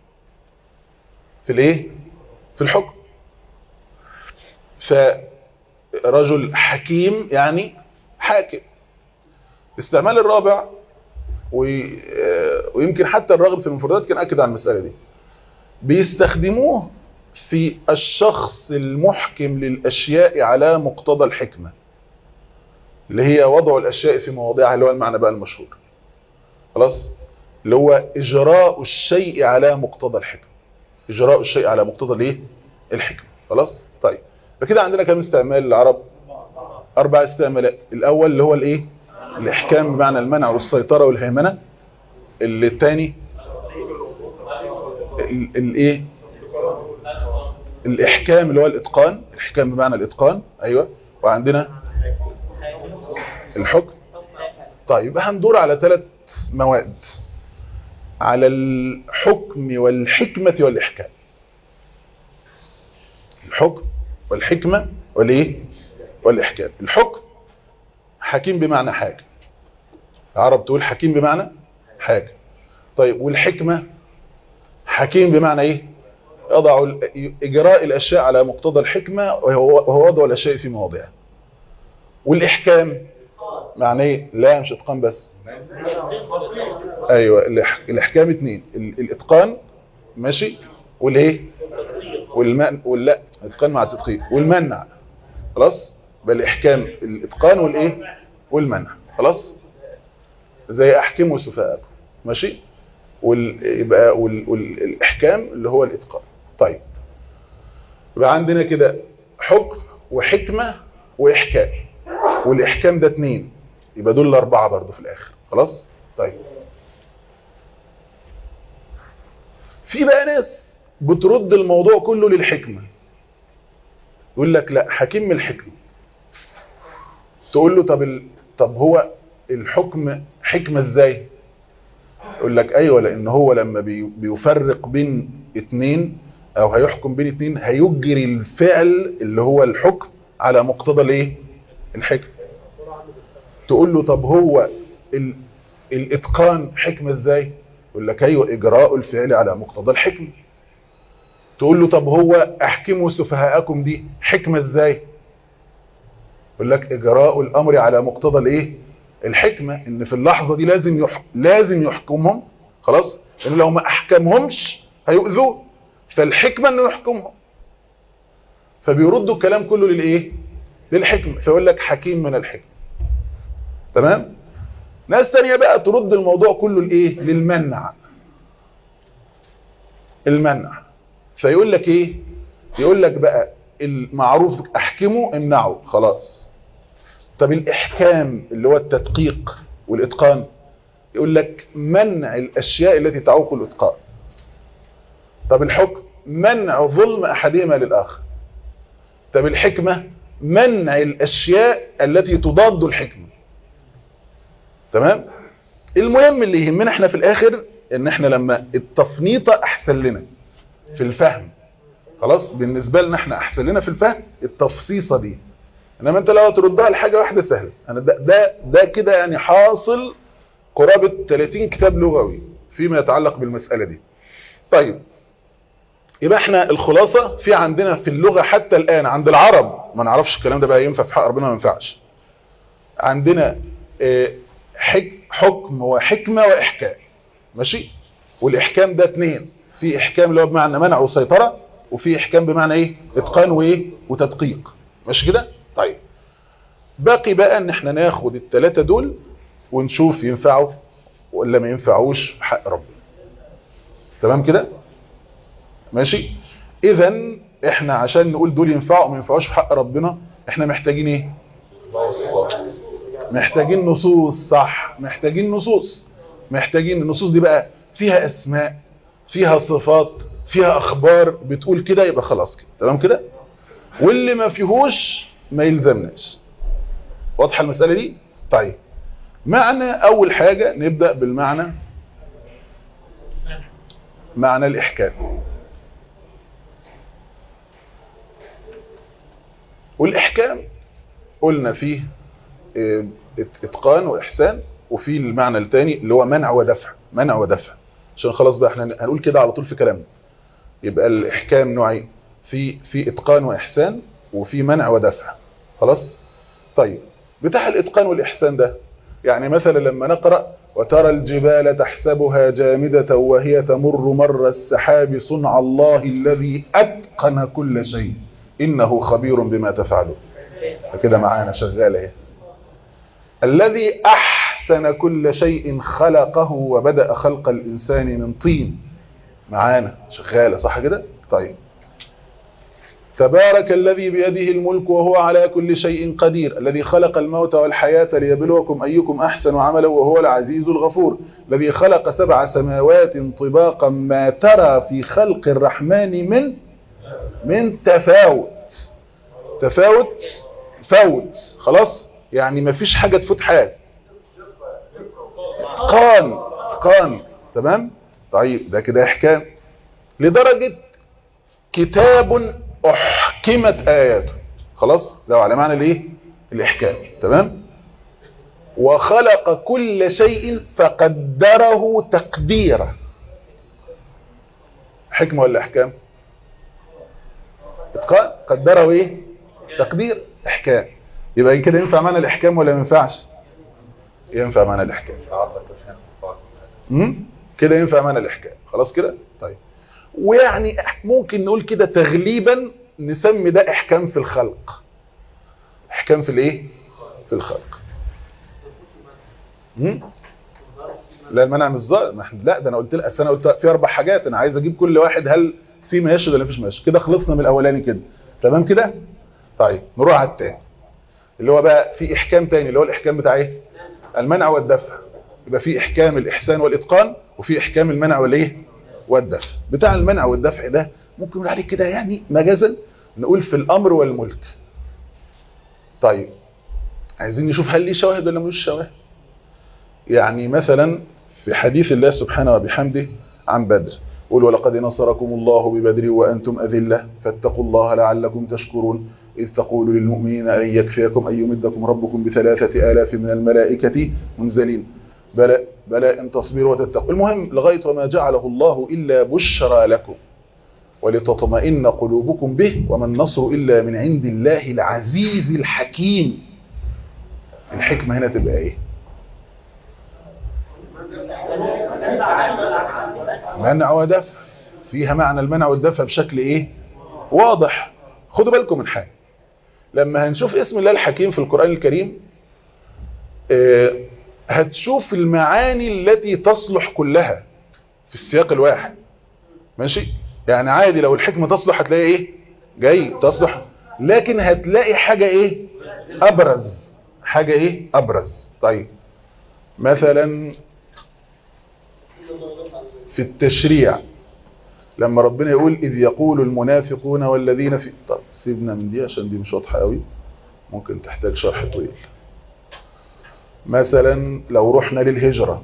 في الايه في الحكم فرجل حكيم يعني حاكم الاستعمال الرابع و- آه، ويمكن حتى الراغب في المفردات كان اكد على المسألة دي بيستخدموه في الشخص المحكم للأشياء على مقتضى الحكمة اللي هي وضع الأشياء في مواضعها اللي هو المعنى بقى المشهور خلاص اللي هو إجراء الشيء على مقتضى الحكمة إجراء الشيء على مقتضى الايه الحكمة خلاص طيب فكده عندنا كم استعمال للعرب أربع استعمالات الأول اللي هو الإيه الإحكام بمعنى المنع والسيطرة والهيمنة اللي الثاني ال- الايه الاحكام اللي هو الاتقان الاحكام بمعنى الاتقان ايوه وعندنا الحكم طيب يبقى هندور على ثلاث مواد على الحكم والحكمة والإحكام الحكم والحكمة والايه والإحكام الحكم حكيم بمعنى حاجة العرب تقول حكيم بمعنى حاجة طيب والحكمة حكيم بمعنى ايه يضع ال- اجراء الاشياء على مقتضى الحكمة وهو وهو وضع الاشياء في مواضعها والاحكام معنى ايه لا مش اتقان بس ايوه الإح- الاحكام اتنين ال- الاتقان ماشي والايه والمن ولا الاتقان مع التدقيق والمنع خلاص بل الاحكام الاتقان والايه والمنع خلاص زي احكموا سفهاءكم ماشي وال... يبقى وال... والاحكام اللي هو الاتقان طيب يبقى عندنا كده حكم وحكمة وإحكام والإحكام ده اتنين يبقى دول الأربعة برضو في الآخر خلاص طيب في بقى ناس بترد الموضوع كله للحكمة يقول لك لا حكيم من الحكمة تقول له طب ال... طب هو الحكم حكمة ازاي يقول لك ايوه لان هو لما بي... بيفرق بين اتنين او هيحكم بين اتنين هيجري الفعل اللي هو الحكم على مقتضى الايه الحكم تقول له طب هو ال... الاتقان حكمة ازاي يقول لك ايوه اجراء الفعل على مقتضى الحكمة تقول له طب هو احكموا سفهاءكم دي حكمة ازاي يقول لك اجراء الامر على مقتضى الايه الحكمة ان في اللحظة دي لازم يح... لازم يحكمهم خلاص لان لو ما احكمهمش هيؤذوه فالحكمة انه يحكمهم فبيردوا الكلام كله للايه للحكمة فيقول لك حكيم من الحكمة تمام ناس تانية بقى ترد الموضوع كله لايه للمنع المنع فيقول لك ايه يقول لك بقى المعروف احكمه امنعه خلاص طب الاحكام اللي هو التدقيق والاتقان يقول لك منع الاشياء التي تعوق الاتقان طب الحكم منع ظلم احدهما للاخر طب الحكمة منع الاشياء التي تضاد الحكمة تمام المهم اللي يهمنا احنا في الاخر ان احنا لما التفنيطة احسن لنا في الفهم خلاص بالنسبة لنا احنا احسن لنا في الفهم التفصيصة دي انما انت لو تردها لحاجة واحدة سهلة انا ده ده, ده كده يعني حاصل قرابة 30 كتاب لغوي فيما يتعلق بالمسألة دي طيب يبقى احنا الخلاصة في عندنا في اللغة حتى الآن عند العرب ما نعرفش الكلام ده بقى ينفع في حق ربنا ما ينفعش عندنا اه حكم وحكمة وإحكام ماشي والإحكام ده اتنين في إحكام اللي هو بمعنى منع وسيطرة وفي إحكام بمعنى إيه إتقان وإيه وتدقيق ماشي كده طيب باقي بقى ان احنا ناخد التلاتة دول ونشوف ينفعوا ولا ما ينفعوش حق ربنا تمام كده ماشي اذا احنا عشان نقول دول ينفعوا ما ينفعوش في حق ربنا احنا محتاجين ايه محتاجين نصوص صح محتاجين نصوص محتاجين النصوص دي بقى فيها اسماء فيها صفات فيها اخبار بتقول كده يبقى خلاص كده تمام كده واللي ما فيهوش ما يلزمناش واضحه المساله دي طيب معنى اول حاجه نبدا بالمعنى معنى الاحكام والاحكام قلنا فيه اتقان واحسان وفي المعنى الثاني اللي هو منع ودفع منع ودفع عشان خلاص بقى احنا هنقول كده على طول في كلامنا يبقى الاحكام نوعين في في اتقان واحسان وفي منع ودفع خلاص طيب بتاع الاتقان والاحسان ده يعني مثلا لما نقرا وترى الجبال تحسبها جامده وهي تمر مر السحاب صنع الله الذي اتقن كل شيء انه خبير بما تفعلون كده معانا شغاله اهي الذي احسن كل شيء خلقه وبدا خلق الانسان من طين معانا شغاله صح كده طيب تبارك الذي بيده الملك وهو على كل شيء قدير الذي خلق الموت والحياة ليبلوكم أيكم أحسن عملا وهو العزيز الغفور الذي خلق سبع سماوات طباقا ما ترى في خلق الرحمن من من تفاوت تفاوت فوت خلاص يعني ما فيش حاجة تفوت حاجة اتقان اتقان تمام طيب ده كده احكام لدرجة كتاب احكمت اياته خلاص ده على معنى الايه الاحكام تمام وخلق كل شيء فقدره تقديرا حكمه ولا احكام اتقان قدره ايه تقدير احكام يبقى كده ينفع معنى الاحكام ولا ما ينفعش ينفع معنى الاحكام امم كده ينفع معنى الاحكام خلاص كده طيب ويعني ممكن نقول كده تغليبا نسمي ده احكام في الخلق احكام في الايه في الخلق امم لا المنع مش ظاهر لا ده انا قلت لك انا قلت في اربع حاجات انا عايز اجيب كل واحد هل في ما يشهد ولا مفيش ما يشهد كده خلصنا من الاولاني كده تمام كده طيب نروح على الثاني اللي هو بقى في احكام تاني اللي هو الاحكام بتاع ايه المنع والدفع يبقى في احكام الاحسان والاتقان وفي احكام المنع والايه والدفع بتاع المنع والدفع ده ممكن نقول عليه كده يعني مجازا نقول في الامر والملك طيب عايزين نشوف هل ليه شواهد ولا ملوش شواهد يعني مثلا في حديث الله سبحانه وبحمده عن بدر قل ولقد نصركم الله ببدر وأنتم أذلة فاتقوا الله لعلكم تشكرون إذ تقول للمؤمنين أن يكفيكم أن يمدكم ربكم بثلاثة آلاف من الملائكة منزلين بلى, بلى إن تصبروا وتتقوا المهم لغاية وما جعله الله إلا بشرى لكم ولتطمئن قلوبكم به وما النصر إلا من عند الله العزيز الحكيم الحكمة هنا تبقى إيه منع ودفع فيها معنى المنع والدفع بشكل ايه واضح خدوا بالكم من حاجه لما هنشوف اسم الله الحكيم في القرآن الكريم اه هتشوف المعاني التي تصلح كلها في السياق الواحد ماشي يعني عادي لو الحكمة تصلح هتلاقي ايه جاي تصلح لكن هتلاقي حاجة ايه ابرز حاجة ايه ابرز طيب مثلا في التشريع لما ربنا يقول إذ يقول المنافقون والذين في طب سيبنا من دي عشان دي مش واضحة قوي ممكن تحتاج شرح طويل مثلا لو رحنا للهجرة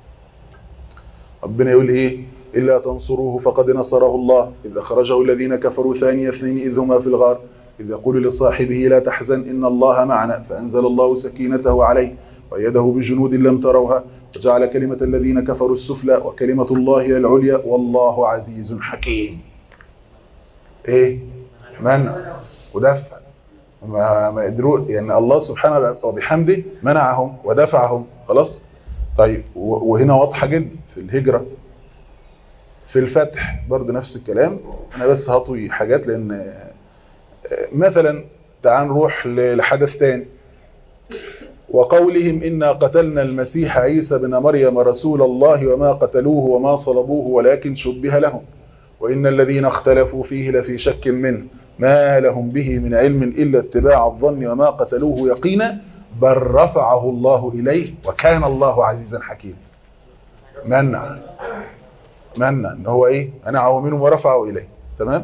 ربنا يقول إيه إلا تنصروه فقد نصره الله إذ أخرجه الذين كفروا ثاني اثنين إذ هما في الغار إذ يقول لصاحبه لا تحزن إن الله معنا فأنزل الله سكينته عليه ويده بجنود لم تروها وجعل كلمة الذين كفروا السفلى وكلمة الله هي العليا والله عزيز حكيم ايه منع ودفع ما ما قدروا يعني الله سبحانه وبحمده منعهم ودفعهم خلاص طيب وهنا واضحه جدا في الهجره في الفتح برضه نفس الكلام انا بس هطوي حاجات لان مثلا تعال نروح لحدث تاني وقولهم إنا قتلنا المسيح عيسى بن مريم رسول الله وما قتلوه وما صلبوه ولكن شبه لهم وإن الذين اختلفوا فيه لفي شك منه ما لهم به من علم إلا اتباع الظن وما قتلوه يقينا بل رفعه الله إليه وكان الله عزيزا حكيما منع منع ان هو ايه منعه منهم ورفعه إليه تمام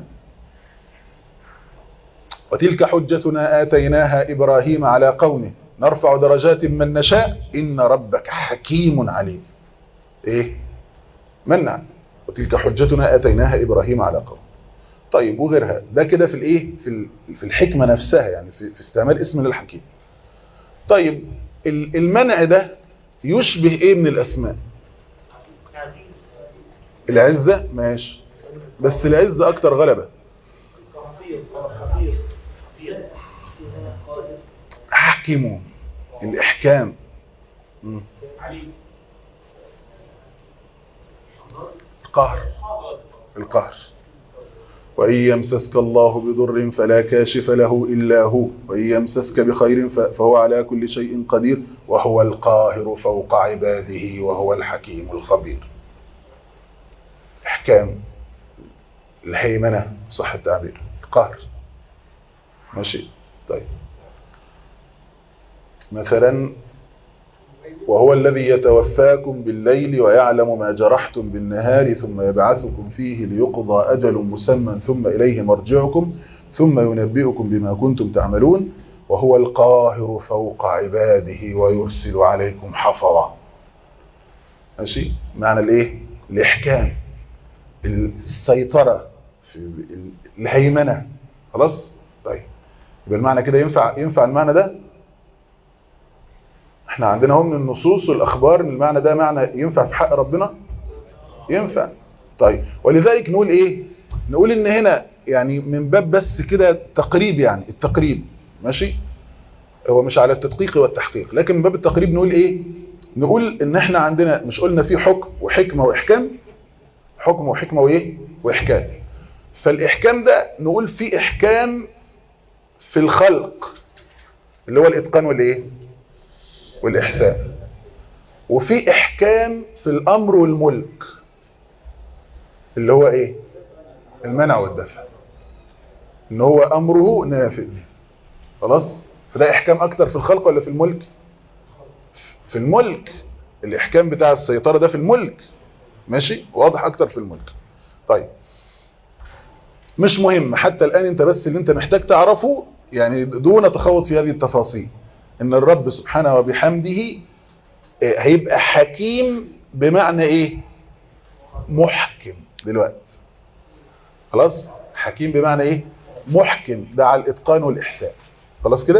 وتلك حجتنا آتيناها إبراهيم على قومه نرفع درجات من نشاء إن ربك حكيم عليم إيه منع وتلك حجتنا أتيناها إبراهيم على قوم طيب وغيرها ده كده في الإيه في, في الحكمة نفسها يعني في, في استعمال اسم للحكيم طيب المنع ده يشبه إيه من الأسماء العزة ماشي بس العزة أكتر غلبة حكموا الإحكام القهر القهر وإن يمسسك الله بضر فلا كاشف له إلا هو وإن يمسسك بخير فهو على كل شيء قدير وهو القاهر فوق عباده وهو الحكيم الخبير إحكام الهيمنة صح التعبير القهر ماشي طيب مثلا وهو الذي يتوفاكم بالليل ويعلم ما جرحتم بالنهار ثم يبعثكم فيه ليقضى أجل مسمى ثم إليه مرجعكم ثم ينبئكم بما كنتم تعملون وهو القاهر فوق عباده ويرسل عليكم حفظا ماشي معنى الايه الاحكام السيطرة في الهيمنة خلاص طيب يبقى المعنى كده ينفع ينفع المعنى ده احنا عندنا هم من النصوص والاخبار ان المعنى ده معنى ينفع في حق ربنا ينفع طيب ولذلك نقول ايه نقول ان هنا يعني من باب بس كده تقريب يعني التقريب ماشي هو مش على التدقيق والتحقيق لكن من باب التقريب نقول ايه نقول ان احنا عندنا مش قلنا في حكم وحكمة واحكام حكم وحكمة وايه واحكام فالاحكام ده نقول في احكام في الخلق اللي هو الاتقان والايه والإحسان وفي إحكام في الأمر والملك اللي هو إيه المنع والدفع ان هو امره نافذ خلاص فده احكام اكتر في الخلق ولا في الملك في الملك الاحكام بتاع السيطرة ده في الملك ماشي واضح اكتر في الملك طيب مش مهم حتى الان انت بس اللي انت محتاج تعرفه يعني دون تخوض في هذه التفاصيل ان الرب سبحانه وبحمده آه، هيبقى حكيم بمعنى ايه محكم دلوقتي خلاص حكيم بمعنى ايه محكم ده على الاتقان والاحسان خلاص كده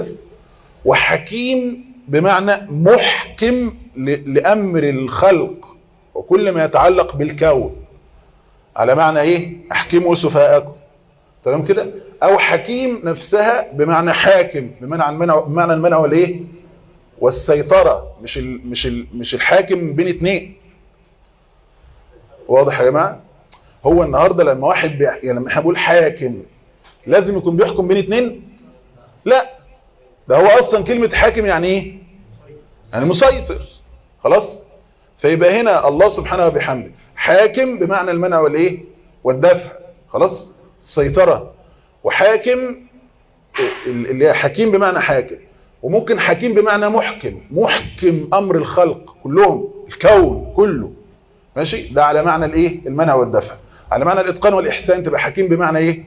وحكيم بمعنى محكم ل- لامر الخلق وكل ما يتعلق بالكون على معنى ايه احكموا سفهاءكم تمام كده او حكيم نفسها بمعنى حاكم بمعنى المنع بمعنى المنع والايه والسيطره مش ال مش ال مش الحاكم بين اتنين واضح يا جماعه هو النهارده لما واحد بيح... يعني لما احنا بنقول حاكم لازم يكون بيحكم بين اتنين لا ده هو اصلا كلمه حاكم يعني ايه يعني مسيطر خلاص فيبقى هنا الله سبحانه وبحمده حاكم بمعنى المنع والايه والدفع خلاص السيطره وحاكم اللي هي حكيم بمعنى حاكم وممكن حكيم بمعنى محكم محكم امر الخلق كلهم الكون كله ماشي ده على معنى الايه المنع والدفع على معنى الاتقان والاحسان تبقى حكيم بمعنى ايه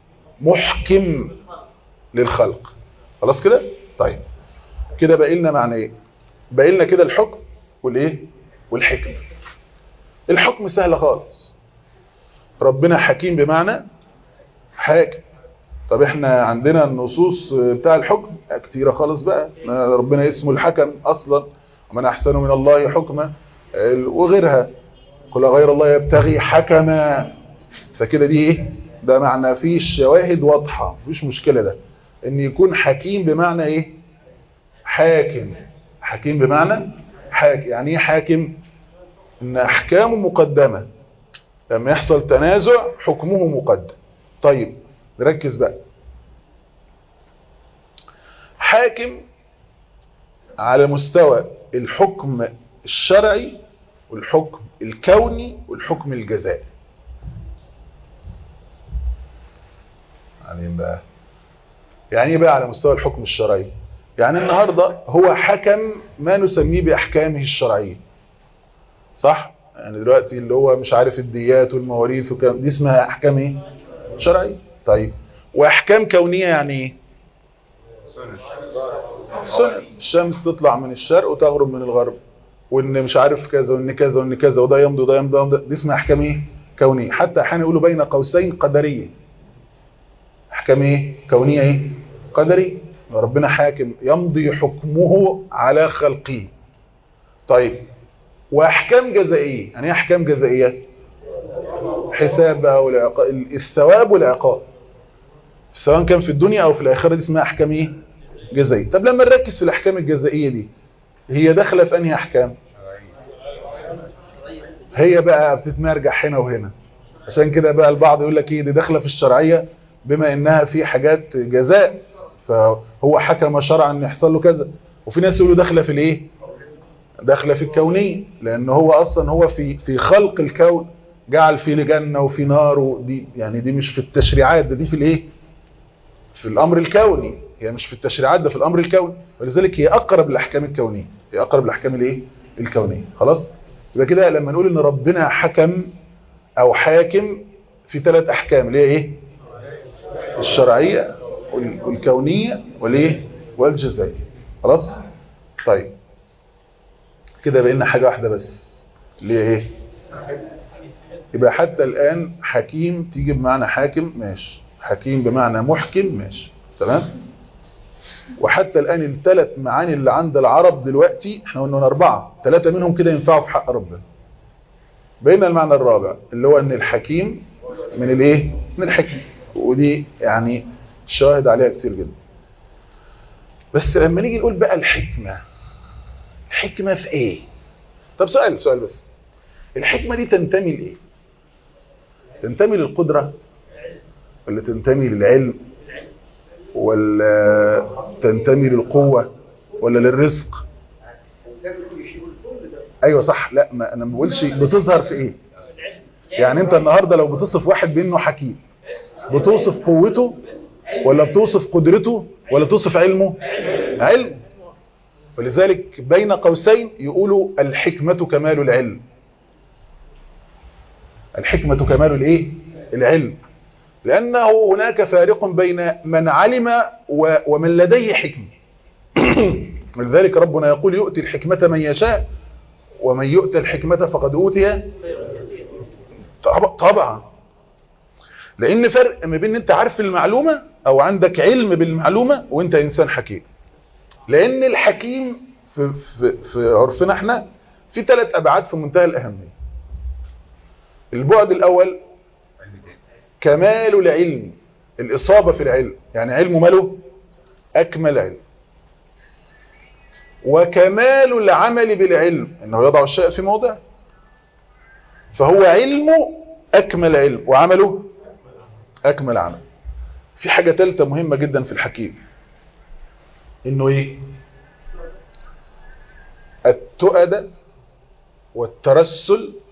محكم للخلق خلاص كده طيب كده باقي لنا معنى ايه باقي لنا كده الحكم والايه والحكمه الحكم سهل خالص ربنا حكيم بمعنى حاكم طب احنا عندنا النصوص بتاع الحكم كتيرة خالص بقى ربنا اسمه الحكم اصلا ومن احسن من الله حكما وغيرها قل غير الله يبتغي حكما فكده دي ايه ده معنى فيه شواهد واضحة مفيش مشكلة ده ان يكون حكيم بمعنى ايه حاكم حكيم بمعنى حاكم يعني ايه حاكم ان احكامه مقدمة لما يحصل تنازع حكمه مقدم طيب نركز بقى حاكم على مستوى الحكم الشرعي والحكم الكوني والحكم الجزائي يعني بقى يعني ايه بقى على مستوى الحكم الشرعي يعني النهاردة هو حكم ما نسميه بأحكامه الشرعية صح يعني دلوقتي اللي هو مش عارف الديات والمواريث وكلام دي اسمها أحكام ايه شرعية طيب واحكام كونيه يعني ايه سنن الشمس تطلع من الشرق وتغرب من الغرب وان مش عارف كذا وان كذا وان كذا وده يمضي وده يمضي وده دي اسمها احكام ايه كونيه حتى احيانا يقولوا بين قوسين قدريه احكام ايه كونيه ايه قدري ربنا حاكم يمضي حكمه على خلقه طيب واحكام جزائيه يعني ايه احكام جزائيه حساب بقى والعقاب الثواب والعقاب سواء كان في الدنيا او في الاخره دي اسمها احكام ايه جزائيه طب لما نركز في الاحكام الجزائيه دي هي داخله في انهي احكام هي بقى بتتمرجح هنا وهنا عشان كده بقى البعض يقول لك ايه دي داخله في الشرعيه بما انها في حاجات جزاء فهو حكم شرعا ان يحصل له كذا وفي ناس يقولوا داخله في الايه داخله في الكونيه لان هو اصلا هو في في خلق الكون جعل فيه جنه وفي نار ودي يعني دي مش في التشريعات ده دي في الايه في الامر الكوني هي مش في التشريعات ده في الامر الكوني ولذلك هي اقرب للاحكام الكونيه هي اقرب للاحكام الايه الكونيه خلاص يبقى كده لما نقول ان ربنا حكم او حاكم في ثلاث احكام اللي هي ايه الشرعيه والكونيه والايه والجزائيه خلاص طيب كده بقينا حاجه واحده بس اللي هي ايه يبقى حتى الان حكيم تيجي بمعنى حاكم ماشي حكيم بمعنى محكم ماشي تمام وحتى الآن الثلاث معاني اللي عند العرب دلوقتي احنا قلنا أربعة ثلاثة منهم كده ينفعوا في حق ربنا بين المعنى الرابع اللي هو ان الحكيم من الايه من الحكم ودي يعني شاهد عليها كتير جدا بس لما نيجي نقول بقى الحكمة الحكمة في ايه طب سؤال سؤال بس الحكمة دي تنتمي لايه تنتمي للقدرة ولا تنتمي للعلم ولا تنتمي للقوة ولا للرزق ايوه صح لا ما انا ما بقولش بتظهر في ايه يعني انت النهاردة لو بتصف واحد بانه حكيم بتوصف قوته ولا بتوصف قدرته ولا بتوصف علمه علم ولذلك بين قوسين يقولوا الحكمة كمال العلم الحكمة كمال الايه العلم لأنه هناك فارق بين من علم و- ومن لديه حكمة ولذلك ربنا يقول يؤتي الحكمة من يشاء ومن يؤتى الحكمة فقد أوتي طب- طبعا لأن فرق ما بين انت عارف المعلومة أو عندك علم بالمعلومة وانت إنسان حكيم لأن الحكيم في, في, في عرفنا احنا في ثلاث أبعاد في منتهى الأهمية البعد الأول كمال العلم الإصابة في العلم يعني علمه ماله أكمل علم وكمال العمل بالعلم أنه يضع الشيء في موضع فهو علمه أكمل علم وعمله أكمل عمل في حاجة ثالثة مهمة جدا في الحكيم إنه إيه التؤدة والترسل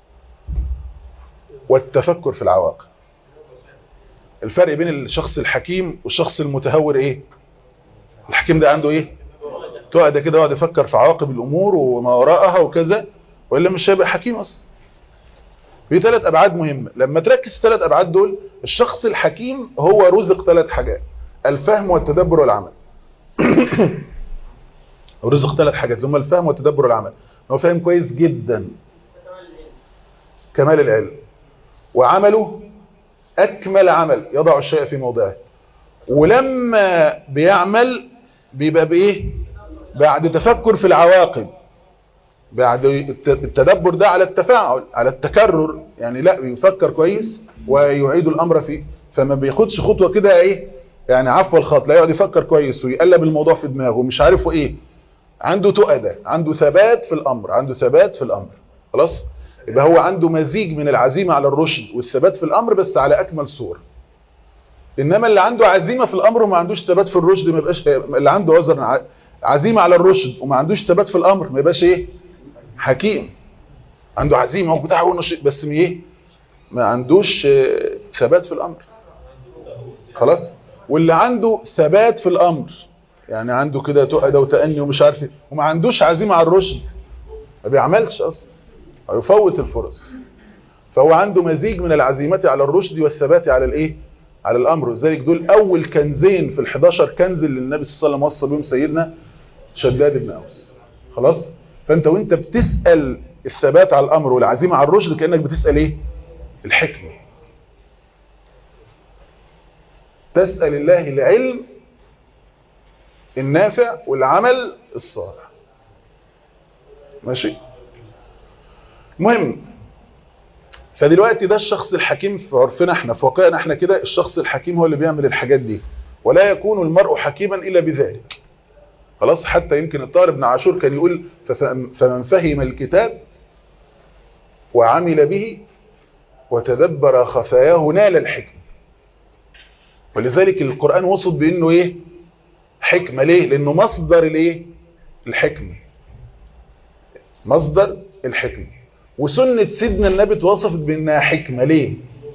والتفكر في العواقب الفرق بين الشخص الحكيم والشخص المتهور ايه الحكيم ده عنده ايه تقعد كده يقعد يفكر في عواقب الامور وما وراءها وكذا والا مش هيبقى حكيم اصلا في ثلاث ابعاد مهمه لما تركز في الثلاث ابعاد دول الشخص الحكيم هو رزق ثلاث حاجات الفهم والتدبر والعمل ورزق ثلاث حاجات اللي هم الفهم والتدبر والعمل هو فاهم كويس جدا كمال العلم وعمله أكمل عمل يضع الشيء في موضعه ولما بيعمل بيبقى بإيه بعد تفكر في العواقب بعد الت- التدبر ده على التفاعل على التكرر يعني لا بيفكر كويس ويعيد الأمر فيه فما بياخدش خطوة كده ايه يعني عفو الخط لا يقعد يفكر كويس ويقلب الموضوع في دماغه مش عارفه ايه عنده تؤدة عنده ثبات في الأمر عنده ثبات في الأمر خلاص يبقى هو عنده مزيج من العزيمة على الرشد والثبات في الأمر بس على أكمل صورة إنما اللي عنده عزيمة في الأمر وما عندوش ثبات في الرشد ما يبقاش اللي عنده وزن ع- عزيمة على الرشد وما عندوش ثبات في الأمر ما يبقاش إيه حكيم عنده عزيمة وبتاع ونشيط بس م- إيه ما عندوش آه، ثبات في الأمر خلاص واللي عنده ثبات في الأمر يعني عنده كده تؤدة وتأني ومش عارف ايه وما عندوش عزيمة على الرشد ما بيعملش أصلا يفوت الفرص فهو عنده مزيج من العزيمة على الرشد والثبات على الايه على الامر ولذلك دول اول كنزين في ال11 كنز اللي النبي صلى الله عليه وسلم وصى بهم سيدنا شداد بن اوس خلاص فانت وانت بتسال الثبات على الامر والعزيمه على الرشد كانك بتسال ايه الحكمه تسال الله العلم النافع والعمل الصالح ماشي مهم فدلوقتي ده الشخص الحكيم في عرفنا احنا في واقعنا احنا كده الشخص الحكيم هو اللي بيعمل الحاجات دي ولا يكون المرء حكيما الا بذلك خلاص حتى يمكن الطاهر بن عاشور كان يقول ففهم- فمن فهم الكتاب وعمل به وتدبر خفاياه نال الحكمة ولذلك القرآن وصف بأنه ايه حكمة ليه لأنه مصدر الايه الحكمة مصدر الحكمة وسنة سيدنا النبي اتوصفت بأنها حكمة ليه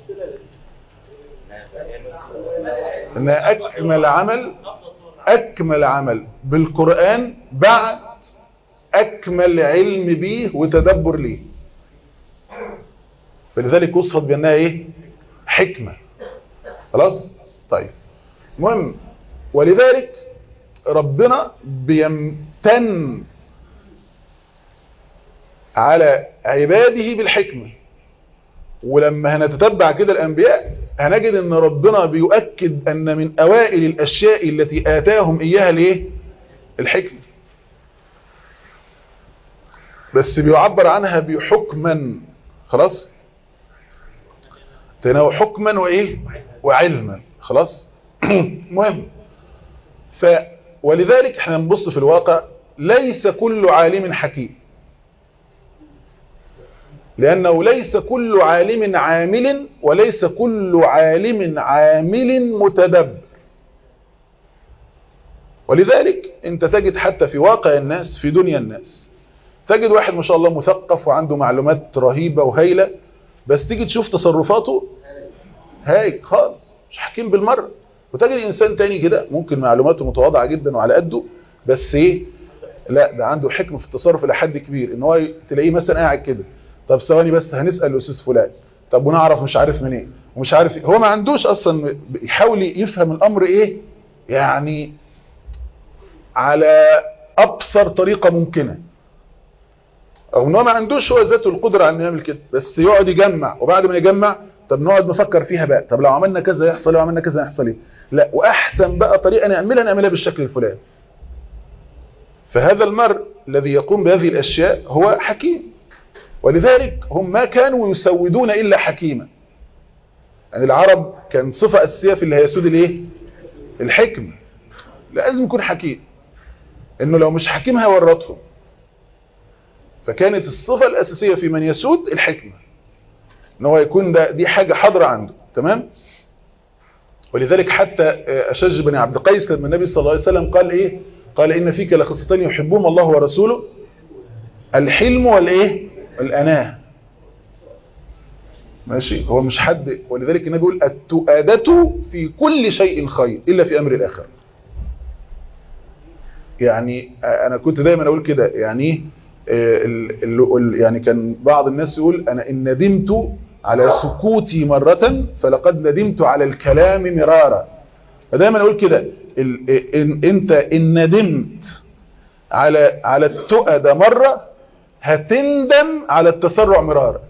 انها أكمل عمل أكمل عمل بالقرآن بعد أكمل علم به وتدبر ليه فلذلك وصفت بأنها إيه حكمة خلاص طيب المهم ولذلك ربنا بيمتن على عباده بالحكمة ولما هنتتبع كده الأنبياء هنجد أن ربنا بيؤكد أن من أوائل الأشياء التي آتاهم إياها ليه الحكمة بس بيعبر عنها بحكما خلاص تناو حكما وإيه وعلما خلاص مهم ف ولذلك احنا نبص في الواقع ليس كل عالم حكيم لأنه ليس كل عالم عامل وليس كل عالم عامل متدبر ولذلك انت تجد حتى في واقع الناس في دنيا الناس تجد واحد ما شاء الله مثقف وعنده معلومات رهيبة وهيلة بس تيجي تشوف تصرفاته هايج خالص مش حكيم بالمره وتجد انسان تاني كده ممكن معلوماته متواضعه جدا وعلى قده بس ايه لا ده عنده حكمه في التصرف الى حد كبير ان هو ي- تلاقيه مثلا قاعد كده طب ثواني بس هنسال الاستاذ فلان طب ونعرف مش عارف منين إيه ومش عارف إيه. هو ما عندوش اصلا يحاول يفهم الامر ايه يعني على ابسر طريقه ممكنه او ان هو ما عندوش هو ذاته القدره على انه يعمل كده بس يقعد يجمع وبعد ما يجمع طب نقعد نفكر فيها بقى طب لو عملنا كذا يحصل لو عملنا كذا يحصل ايه لا واحسن بقى طريقه نعملها نعملها بالشكل الفلاني فهذا المرء الذي يقوم بهذه الاشياء هو حكيم ولذلك هم ما كانوا يسودون الا حكيما يعني العرب كان صفه اساسيه في اللي هيسود الايه الحكمه لازم يكون حكيم انه لو مش حكيم هيورطهم فكانت الصفة الأساسية في من يسود الحكمة ان هو يكون ده دي حاجة حاضرة عنده تمام ولذلك حتى آه، أشج بن عبد القيس لما النبي صلى الله عليه وسلم قال إيه قال إن فيك لخصتين يحبهم الله ورسوله الحلم والإيه والأناه ماشي هو مش حد ولذلك النبي يقول التؤادة في كل شيء خير إلا في أمر الآخر يعني آه، أنا كنت دايما أقول كده يعني إيه آه، ال- ال- ال- يعني كان بعض الناس يقول أنا إن ندمت على سكوتي مرة فلقد ندمت على الكلام مرارا فدايما أقول كده ال- إن أنت إن ندمت على على التؤدة مرة هتندم على التسرع مرارا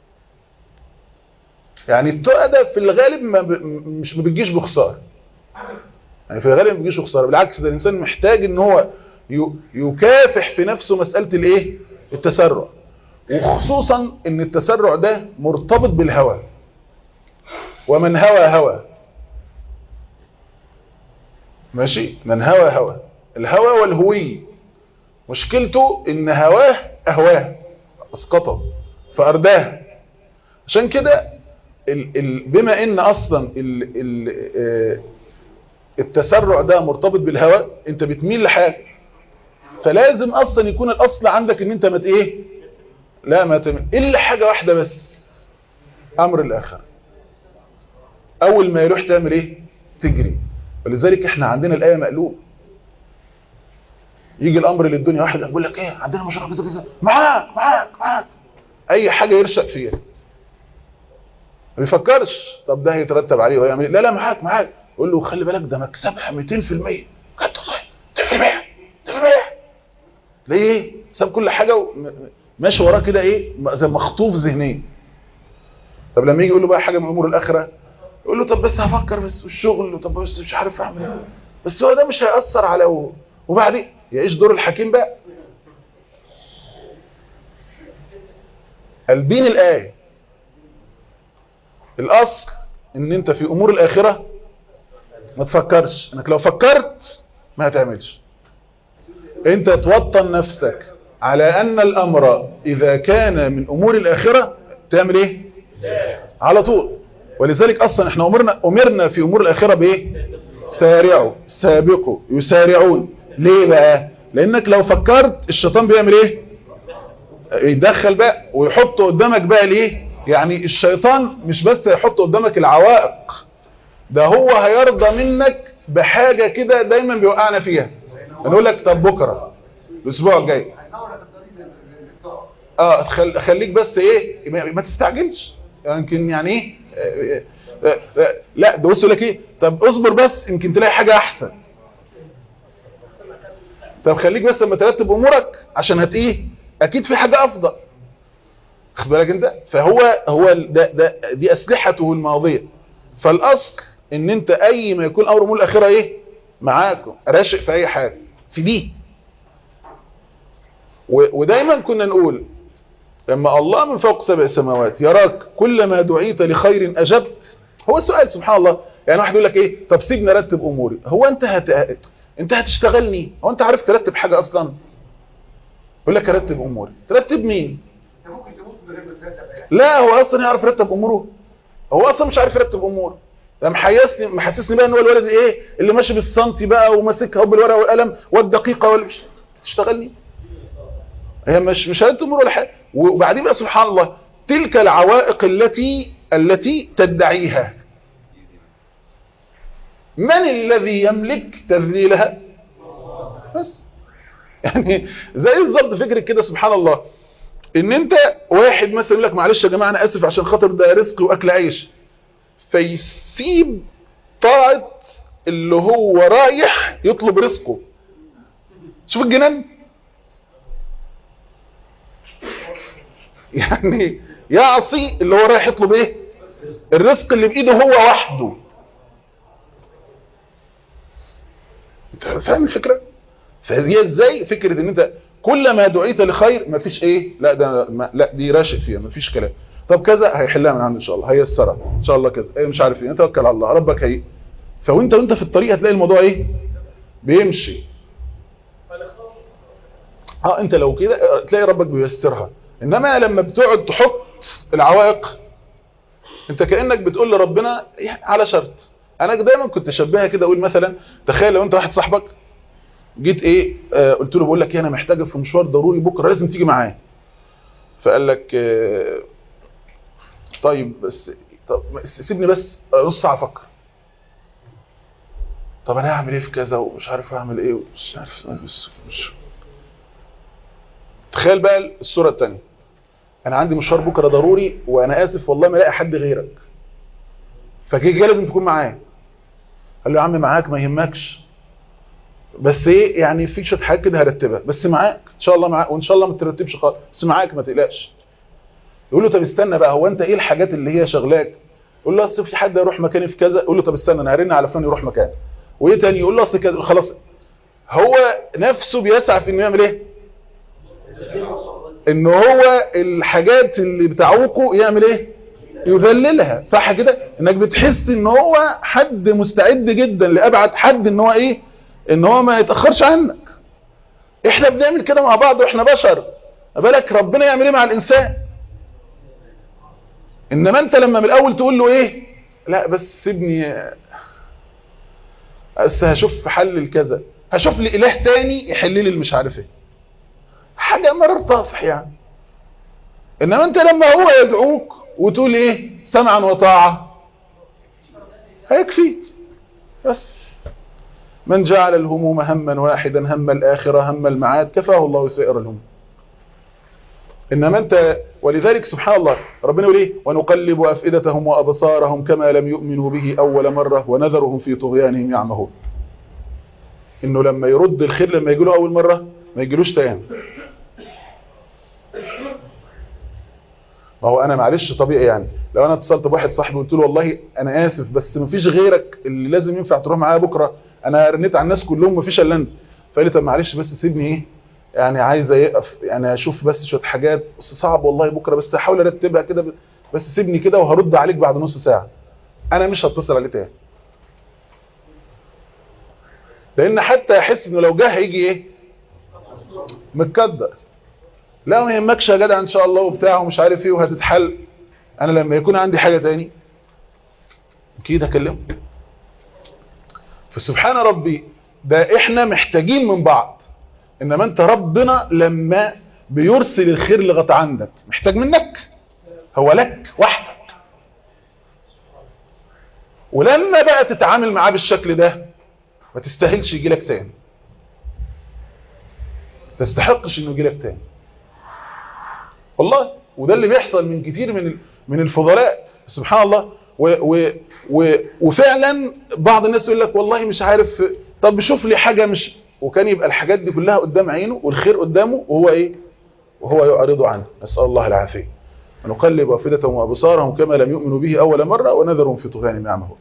يعني التؤدة في الغالب ما ب... مش ما بتجيش بخسارة يعني في الغالب ما بتجيش بخسارة بالعكس ده الإنسان محتاج إن هو ي- يكافح في نفسه مسألة الإيه التسرع وخصوصا ان التسرع ده مرتبط بالهوى ومن هوى هوى ماشي من هوى هوى الهوى والهوي مشكلته ان هواه اهواه اسقطه فارداه عشان كده ال ال بما ان اصلا ال ال آه، التسرع ده مرتبط بالهوى انت بتميل لحاجه فلازم اصلا يكون الاصل عندك ان انت ما ت- ايه لا ما تمل الا حاجه واحده بس امر الاخر اول ما يروح تعمل ايه تجري ولذلك احنا عندنا الايه مقلوب يجي الامر للدنيا واحد يقول لك ايه عندنا مشروع كذا كذا معاك معاك معاك اي حاجه يرشق فيها ما بيفكرش طب ده هيترتب عليه ويعمل ايه لا لا معاك معاك يقول له خلي بالك ده مكسبها 200% بجد والله 200% 200% ليه ايه ساب كل حاجه وم- ماشي وراه كده ايه زي مخطوف ذهنيا طب لما يجي يقول له بقى حاجه من امور الاخره يقول له طب بس هفكر بس والشغل طب بس مش عارف اعمل ايه بس هو ده مش هيأثر على و... وبعدين يعيش دور الحكيم بقى قلبين الآية الأصل ان انت في امور الاخرة ما تفكرش انك لو فكرت ما هتعملش انت توطن نفسك على ان الامر اذا كان من امور الاخرة تعمل ايه على طول ولذلك اصلا احنا امرنا امرنا في امور الاخرة بايه سارعوا سابقوا يسارعون ليه بقى لانك لو فكرت الشيطان بيعمل ايه يدخل بقى ويحط قدامك بقى الايه يعني الشيطان مش بس هيحط قدامك العوائق ده هو هيرضى منك بحاجة كده دايما بيوقعنا فيها نقول لك طب بكرة الاسبوع الجاي اه خل... خليك بس ايه ما ما تستعجلش يمكن يعني ايه آه، آه، آه، لا ده بص يقول لك ايه طب اصبر بس يمكن تلاقي حاجة احسن طب خليك بس لما ترتب امورك عشان هت ايه اكيد في حاجة افضل خد بالك انت فهو هو ال- ده ده دي اسلحته الماضية فالاصل ان انت اي ما يكون امر امور الاخره ايه معاكم راشق في اي حاجه في دي و- ودايما كنا نقول لما الله من فوق سبع سماوات يراك كلما دعيت لخير اجبت هو سؤال سبحان الله يعني واحد يقول لك ايه طب سيبني ارتب اموري هو انت هت... انت هتشتغلني هو انت عارف ترتب حاجه اصلا يقول لك ارتب اموري ترتب مين انت ممكن تموت من غير ما تصدق يعني لا هو اصلا يعرف يرتب اموره هو اصلا مش عارف يرتب اموره ده محيسني محسسني بقى ان هو الولد ايه اللي ماشي بالسنتي بقى وماسكها بالورقه والقلم والدقيقه ولا مش تشتغلني هي مش مش هرتب اموره ولا حاجه وبعدين بقى سبحان الله تلك العوائق التي التي تدعيها من الذي يملك تذليلها بس يعني زي بالظبط فكرة كده سبحان الله ان انت واحد مثلا يقول لك معلش يا جماعه انا اسف عشان خاطر ده رزق واكل عيش فيسيب طاعه اللي هو رايح يطلب رزقه شوف الجنان يعني يعصي اللي هو رايح يطلب ايه الرزق اللي بايده هو وحده انت فاهم الفكره فهي ازاي فكره ان انت كلما دعيت لخير مفيش ايه لا ده ما لا دي راشد فيها مفيش كلام طب كذا هيحلها من عنده ان شاء الله هيسرها ان شاء الله كذا ايه مش عارف ايه توكل على الله ربك هي فوانت وانت في الطريق هتلاقي الموضوع ايه بيمشي اه انت لو كده تلاقي ربك بييسرها انما لما بتقعد تحط العوائق انت كانك بتقول لربنا على شرط انا دايما كنت اشبهها كده اقول مثلا تخيل لو انت واحد صاحبك جيت ايه آه قلت له بقول لك ايه انا محتاجك في مشوار ضروري بكره لازم تيجي معايا فقال لك آه طيب بس طب سيبني بس نص ساعه افكر طب انا هعمل ايه في كذا ومش عارف اعمل ايه ومش عارف مش, مش تخيل بقى الصوره الثانيه انا عندي مشوار بكره ضروري وانا اسف والله ما الاقي حد غيرك فكده لازم تكون معايا قال له يا عم معاك ما يهمكش بس ايه يعني في شويه حاجات كده هرتبها بس معاك ان شاء الله معاك وان شاء الله ما ترتبش خالص بس معاك ما تقلقش يقول له طب استنى بقى هو انت ايه الحاجات اللي هي شغلاك يقول له اصل في حد هيروح مكاني في كذا يقول له طب استنى انا هرن على فلان يروح مكاني وايه تاني يقول له اصل كذا خلاص هو نفسه بيسعى في انه يعمل ايه ان هو الحاجات اللي بتعوقه يعمل ايه يذللها صح كده انك بتحس ان هو حد مستعد جدا لابعد حد ان هو ايه ان هو ما يتاخرش عنك احنا بنعمل كده مع بعض واحنا بشر بالك ربنا يعمل ايه مع الانسان انما انت لما من الاول تقول له ايه لا بس سيبني بس هشوف حل الكذا هشوف لي اله تاني يحل لي المش عارف ايه حاجه مرر طافح يعني انما انت لما هو يدعوك وتقول ايه سمعا وطاعه هيكفيك بس من جعل الهموم هما واحدا هم الآخرة هم المعاد كفاه الله سائر الهموم إنما أنت ولذلك سبحان الله ربنا يقول إيه ونقلب أفئدتهم وأبصارهم كما لم يؤمنوا به أول مرة ونذرهم في طغيانهم يعمهون إنه لما يرد الخير لما يجيله أول مرة ما يجيلوش تاني ما هو أنا معلش طبيعي يعني لو أنا اتصلت بواحد صاحبي وقلت له والله أنا آسف بس مفيش غيرك اللي لازم ينفع تروح معايا بكرة انا رنيت على الناس كلهم مفيش الا انت فقال لي طب معلش بس سيبني ايه يعني عايز يقف يعني اشوف بس شويه حاجات بس صعب والله بكره بس هحاول ارتبها كده بس سيبني كده وهرد عليك بعد نص ساعه انا مش هتصل عليه تاني لان حتى يحس انه لو جه هيجي ايه متكدر لا ما يهمكش يا جدع ان شاء الله وبتاع ومش عارف ايه وهتتحل انا لما يكون عندي حاجه تاني اكيد هكلمه فسبحان ربي ده احنا محتاجين من بعض انما انت ربنا لما بيرسل الخير لغايه عندك محتاج منك هو لك وحدك ولما بقى تتعامل معاه بالشكل ده ما تستاهلش يجي لك تاني تستحقش انه يجي لك تاني والله وده اللي بيحصل من كتير من من الفضلاء سبحان الله و و و وفعلا بعض الناس يقول لك والله مش عارف طب شوف لي حاجة مش وكان يبقى الحاجات دي كلها قدام عينه والخير قدامه وهو ايه وهو يعرض عنه نسأل الله العافية ونقلب أفئدتهم وأبصارهم كما لم يؤمنوا به أول مرة ونذرهم في طغيان يعمهون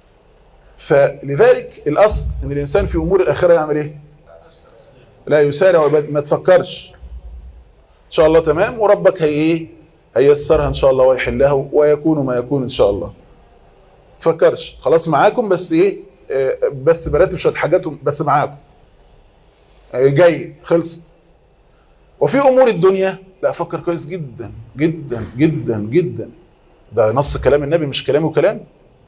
فلذلك الأصل أن الإنسان في أمور الآخرة يعمل إيه لا يسارع ما تفكرش إن شاء الله تمام وربك هي إيه هيسرها إن شاء الله ويحلها ويكون ما يكون إن شاء الله تفكرش خلاص معاكم بس إيه بس براتب شوية حاجاتهم بس معاكم جاي خلص وفي أمور الدنيا لا أفكر كويس جدا جدا جدا جدا ده نص كلام النبي مش كلامي وكلام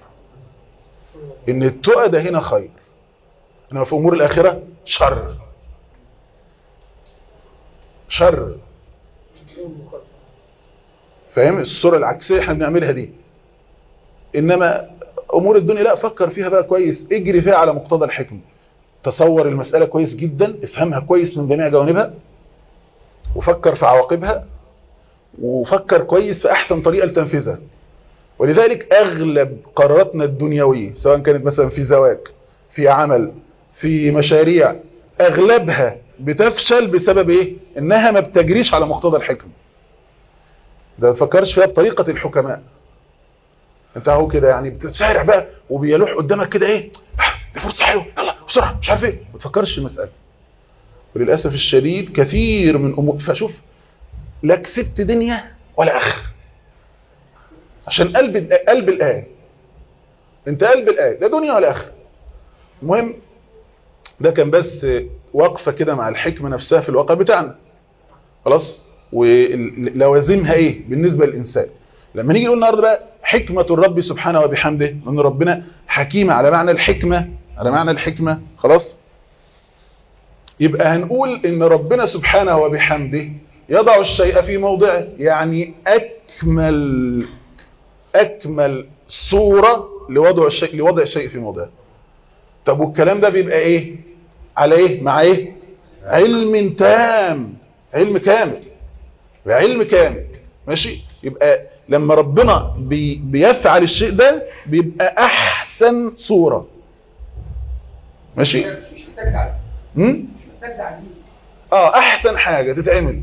ان التقى ده هنا خير انما في امور الاخره شر شر فاهم الصوره العكسيه احنا بنعملها دي انما امور الدنيا لا فكر فيها بقى كويس اجري فيها على مقتضى الحكمه تصور المساله كويس جدا افهمها كويس من جميع جوانبها وفكر في عواقبها وفكر كويس في احسن طريقه لتنفيذها ولذلك اغلب قراراتنا الدنيويه سواء كانت مثلا في زواج في عمل في مشاريع اغلبها بتفشل بسبب ايه انها ما بتجريش على مقتضى الحكمه ده ما تفكرش فيها بطريقه الحكماء انت اهو كده يعني بتتسارع بقى وبيلوح قدامك كده ايه دي فرصه حلوه يلا بسرعه مش عارف ايه ما تفكرش في المساله وللاسف الشديد كثير من امور فشوف لا كسبت دنيا ولا اخر عشان قلب قلب الايه انت قلب الايه لا دنيا ولا اخر المهم ده كان بس وقفه كده مع الحكمه نفسها في الواقع بتاعنا خلاص ولوازمها ايه بالنسبه للانسان لما نيجي نقول النهارده بقى حكمه الرب سبحانه وبحمده ان ربنا حكيم على معنى الحكمه على معنى الحكمه خلاص يبقى هنقول ان ربنا سبحانه وبحمده يضع الشيء في موضعه يعني اكمل اكمل صوره لوضع الشيء لوضع الشيء في موضعه طب والكلام ده بيبقى ايه على ايه مع ايه علم تام علم كامل علم كامل ماشي يبقى لما ربنا بي بيفعل الشيء ده بيبقى احسن صورة ماشي مش محتاج تعليم هم؟ مش محتاج تعليم اه احسن حاجة تتعمل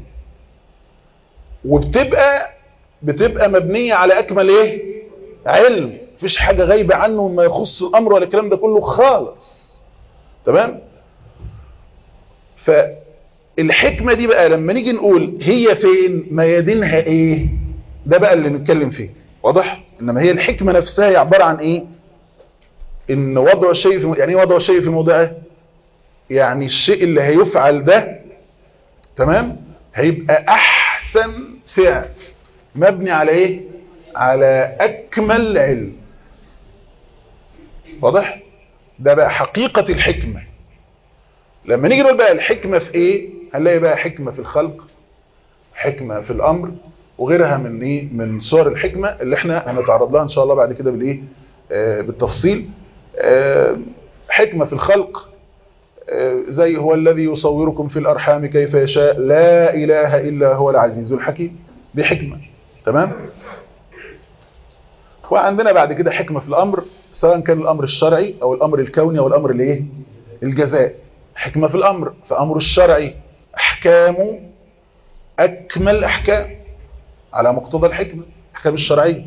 وبتبقى بتبقى مبنية على اكمل ايه علم مفيش حاجة غايبة عنه ما يخص الامر ولا الكلام ده كله خالص تمام فالحكمة دي بقى لما نيجي نقول هي فين ميادينها ايه ده بقى اللي نتكلم فيه واضح انما هي الحكمة نفسها هي عبارة عن ايه ان وضع الشيء في يعني ايه وضع الشيء في موضعه يعني الشيء اللي هيفعل ده تمام هيبقى احسن فعل مبني على ايه على اكمل علم واضح ده بقى حقيقة الحكمة لما نيجي نقول بقى الحكمة في ايه هنلاقي بقى حكمة في الخلق حكمة في الامر وغيرها من ايه من صور الحكمة اللي احنا هنتعرض لها ان شاء الله بعد كده بالايه آه بالتفصيل آه حكمة في الخلق آه زي هو الذي يصوركم في الارحام كيف يشاء لا اله الا هو العزيز الحكيم دي حكمة تمام وعندنا بعد كده حكمة في الامر سواء كان الامر الشرعي او الامر الكوني او الامر الايه الجزاء حكمة في الامر فامر الشرعي احكامه اكمل احكام على مقتضى الحكمة احكام الشرعية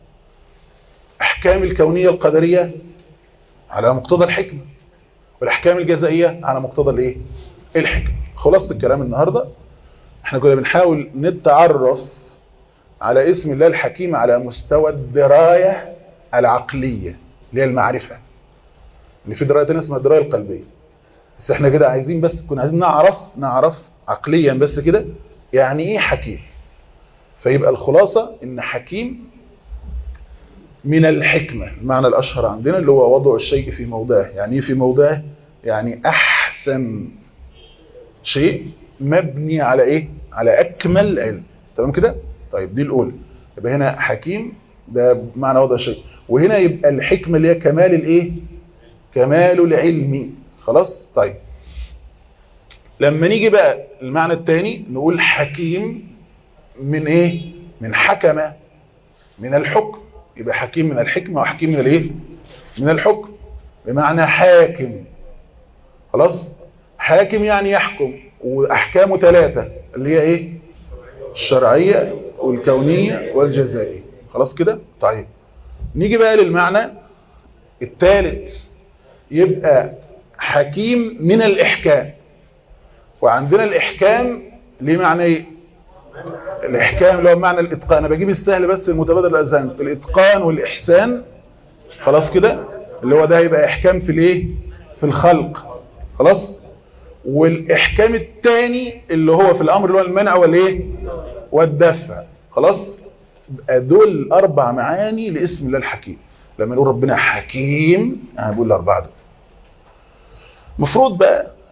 احكام الكونية القدرية على مقتضى الحكمة والاحكام الجزائية على مقتضى الايه الحكمة خلاصة الكلام النهاردة احنا كنا بنحاول نتعرف على اسم الله الحكيم على مستوى الدراية العقلية اللي هي المعرفة ان في دراية اسمها الدراية القلبية بس احنا كده عايزين بس كنا عايزين نعرف نعرف عقليا بس كده يعني ايه حكيم فيبقى الخلاصة ان حكيم من الحكمة المعنى الاشهر عندنا اللي هو وضع الشيء في موضعه يعني ايه في موضعه يعني احسن شيء مبني على ايه على اكمل علم تمام كده طيب دي الاولى يبقى هنا حكيم ده معنى وضع الشيء وهنا يبقى الحكمة اللي هي كمال الايه كمال العلم خلاص طيب لما نيجي بقى المعنى الثاني نقول حكيم من ايه من حكم من الحكم يبقى حكيم من الحكمة وحكيم من الايه من الحكم بمعنى حاكم خلاص حاكم يعني يحكم واحكامه ثلاثة اللي هي ايه الشرعية والكونية والجزائية خلاص كده طيب نيجي بقى للمعنى الثالث يبقى حكيم من الإحكام وعندنا الإحكام ليه معنى ايه الإحكام اللي هو معنى الإتقان أنا بجيب السهل بس المتبادل الأذهان الإتقان والإحسان خلاص كده اللي هو ده هيبقى إحكام في الإيه في الخلق خلاص والإحكام الثاني اللي هو في الأمر اللي هو المنع والإيه والدفع خلاص دول أربع معاني لاسم الله الحكيم لما نقول ربنا حكيم أنا بقول الأربعة دول مفروض بقى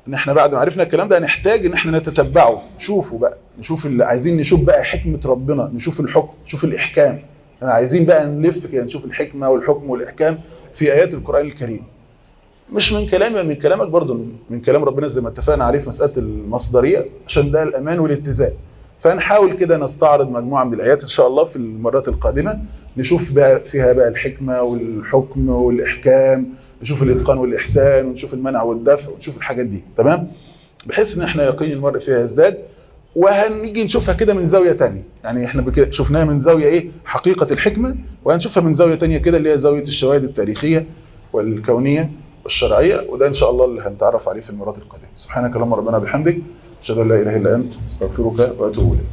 ان احنا بعد ما عرفنا الكلام ده هنحتاج ان احنا نتتبعه نشوفه بقى نشوف اللي عايزين نشوف بقى حكمة ربنا نشوف الحكم نشوف الاحكام عايزين بقى نلف كده نشوف الحكمة والحكم والاحكام في ايات القرآن الكريم مش من كلامي من كلامك برضه من كلام ربنا زي ما اتفقنا عليه في مسألة المصدرية عشان ده الامان والاتزان فنحاول كده نستعرض مجموعة من الآيات إن شاء الله في المرات القادمة نشوف بقى فيها بقى الحكمة والحكم والإحكام نشوف الإتقان والإحسان ونشوف المنع والدفع ونشوف الحاجات دي تمام بحيث إن احنا يقين المرء فيها يزداد وهنيجي نشوفها كده من زاوية تانية يعني احنا بكده شفناها من زاوية ايه حقيقة الحكمة وهنشوفها من زاوية تانية كده اللي هي زاوية الشواهد التاريخية والكونية والشرعية وده إن شاء الله اللي هنتعرف عليه في المرات القادمة سبحانك اللهم ربنا بحمدك أشهد أن لا إله إلا أنت استغفرك وأتوب إليك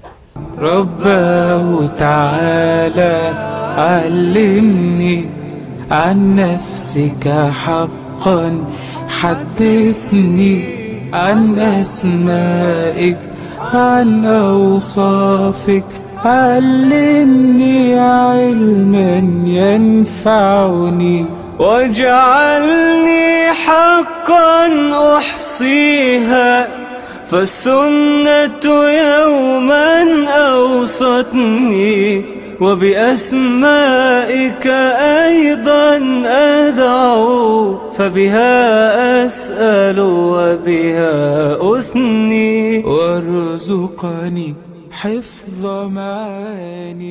رباه تعالى علمني عن نفسك حقا حدثني عن أسمائك عن أوصافك علمني علما ينفعني واجعلني حقا أحصيها فالسنة يوما أوصتني وبأسمائك أيضا أدعو فبها أسأل وبها أثني وارزقني حفظ معاني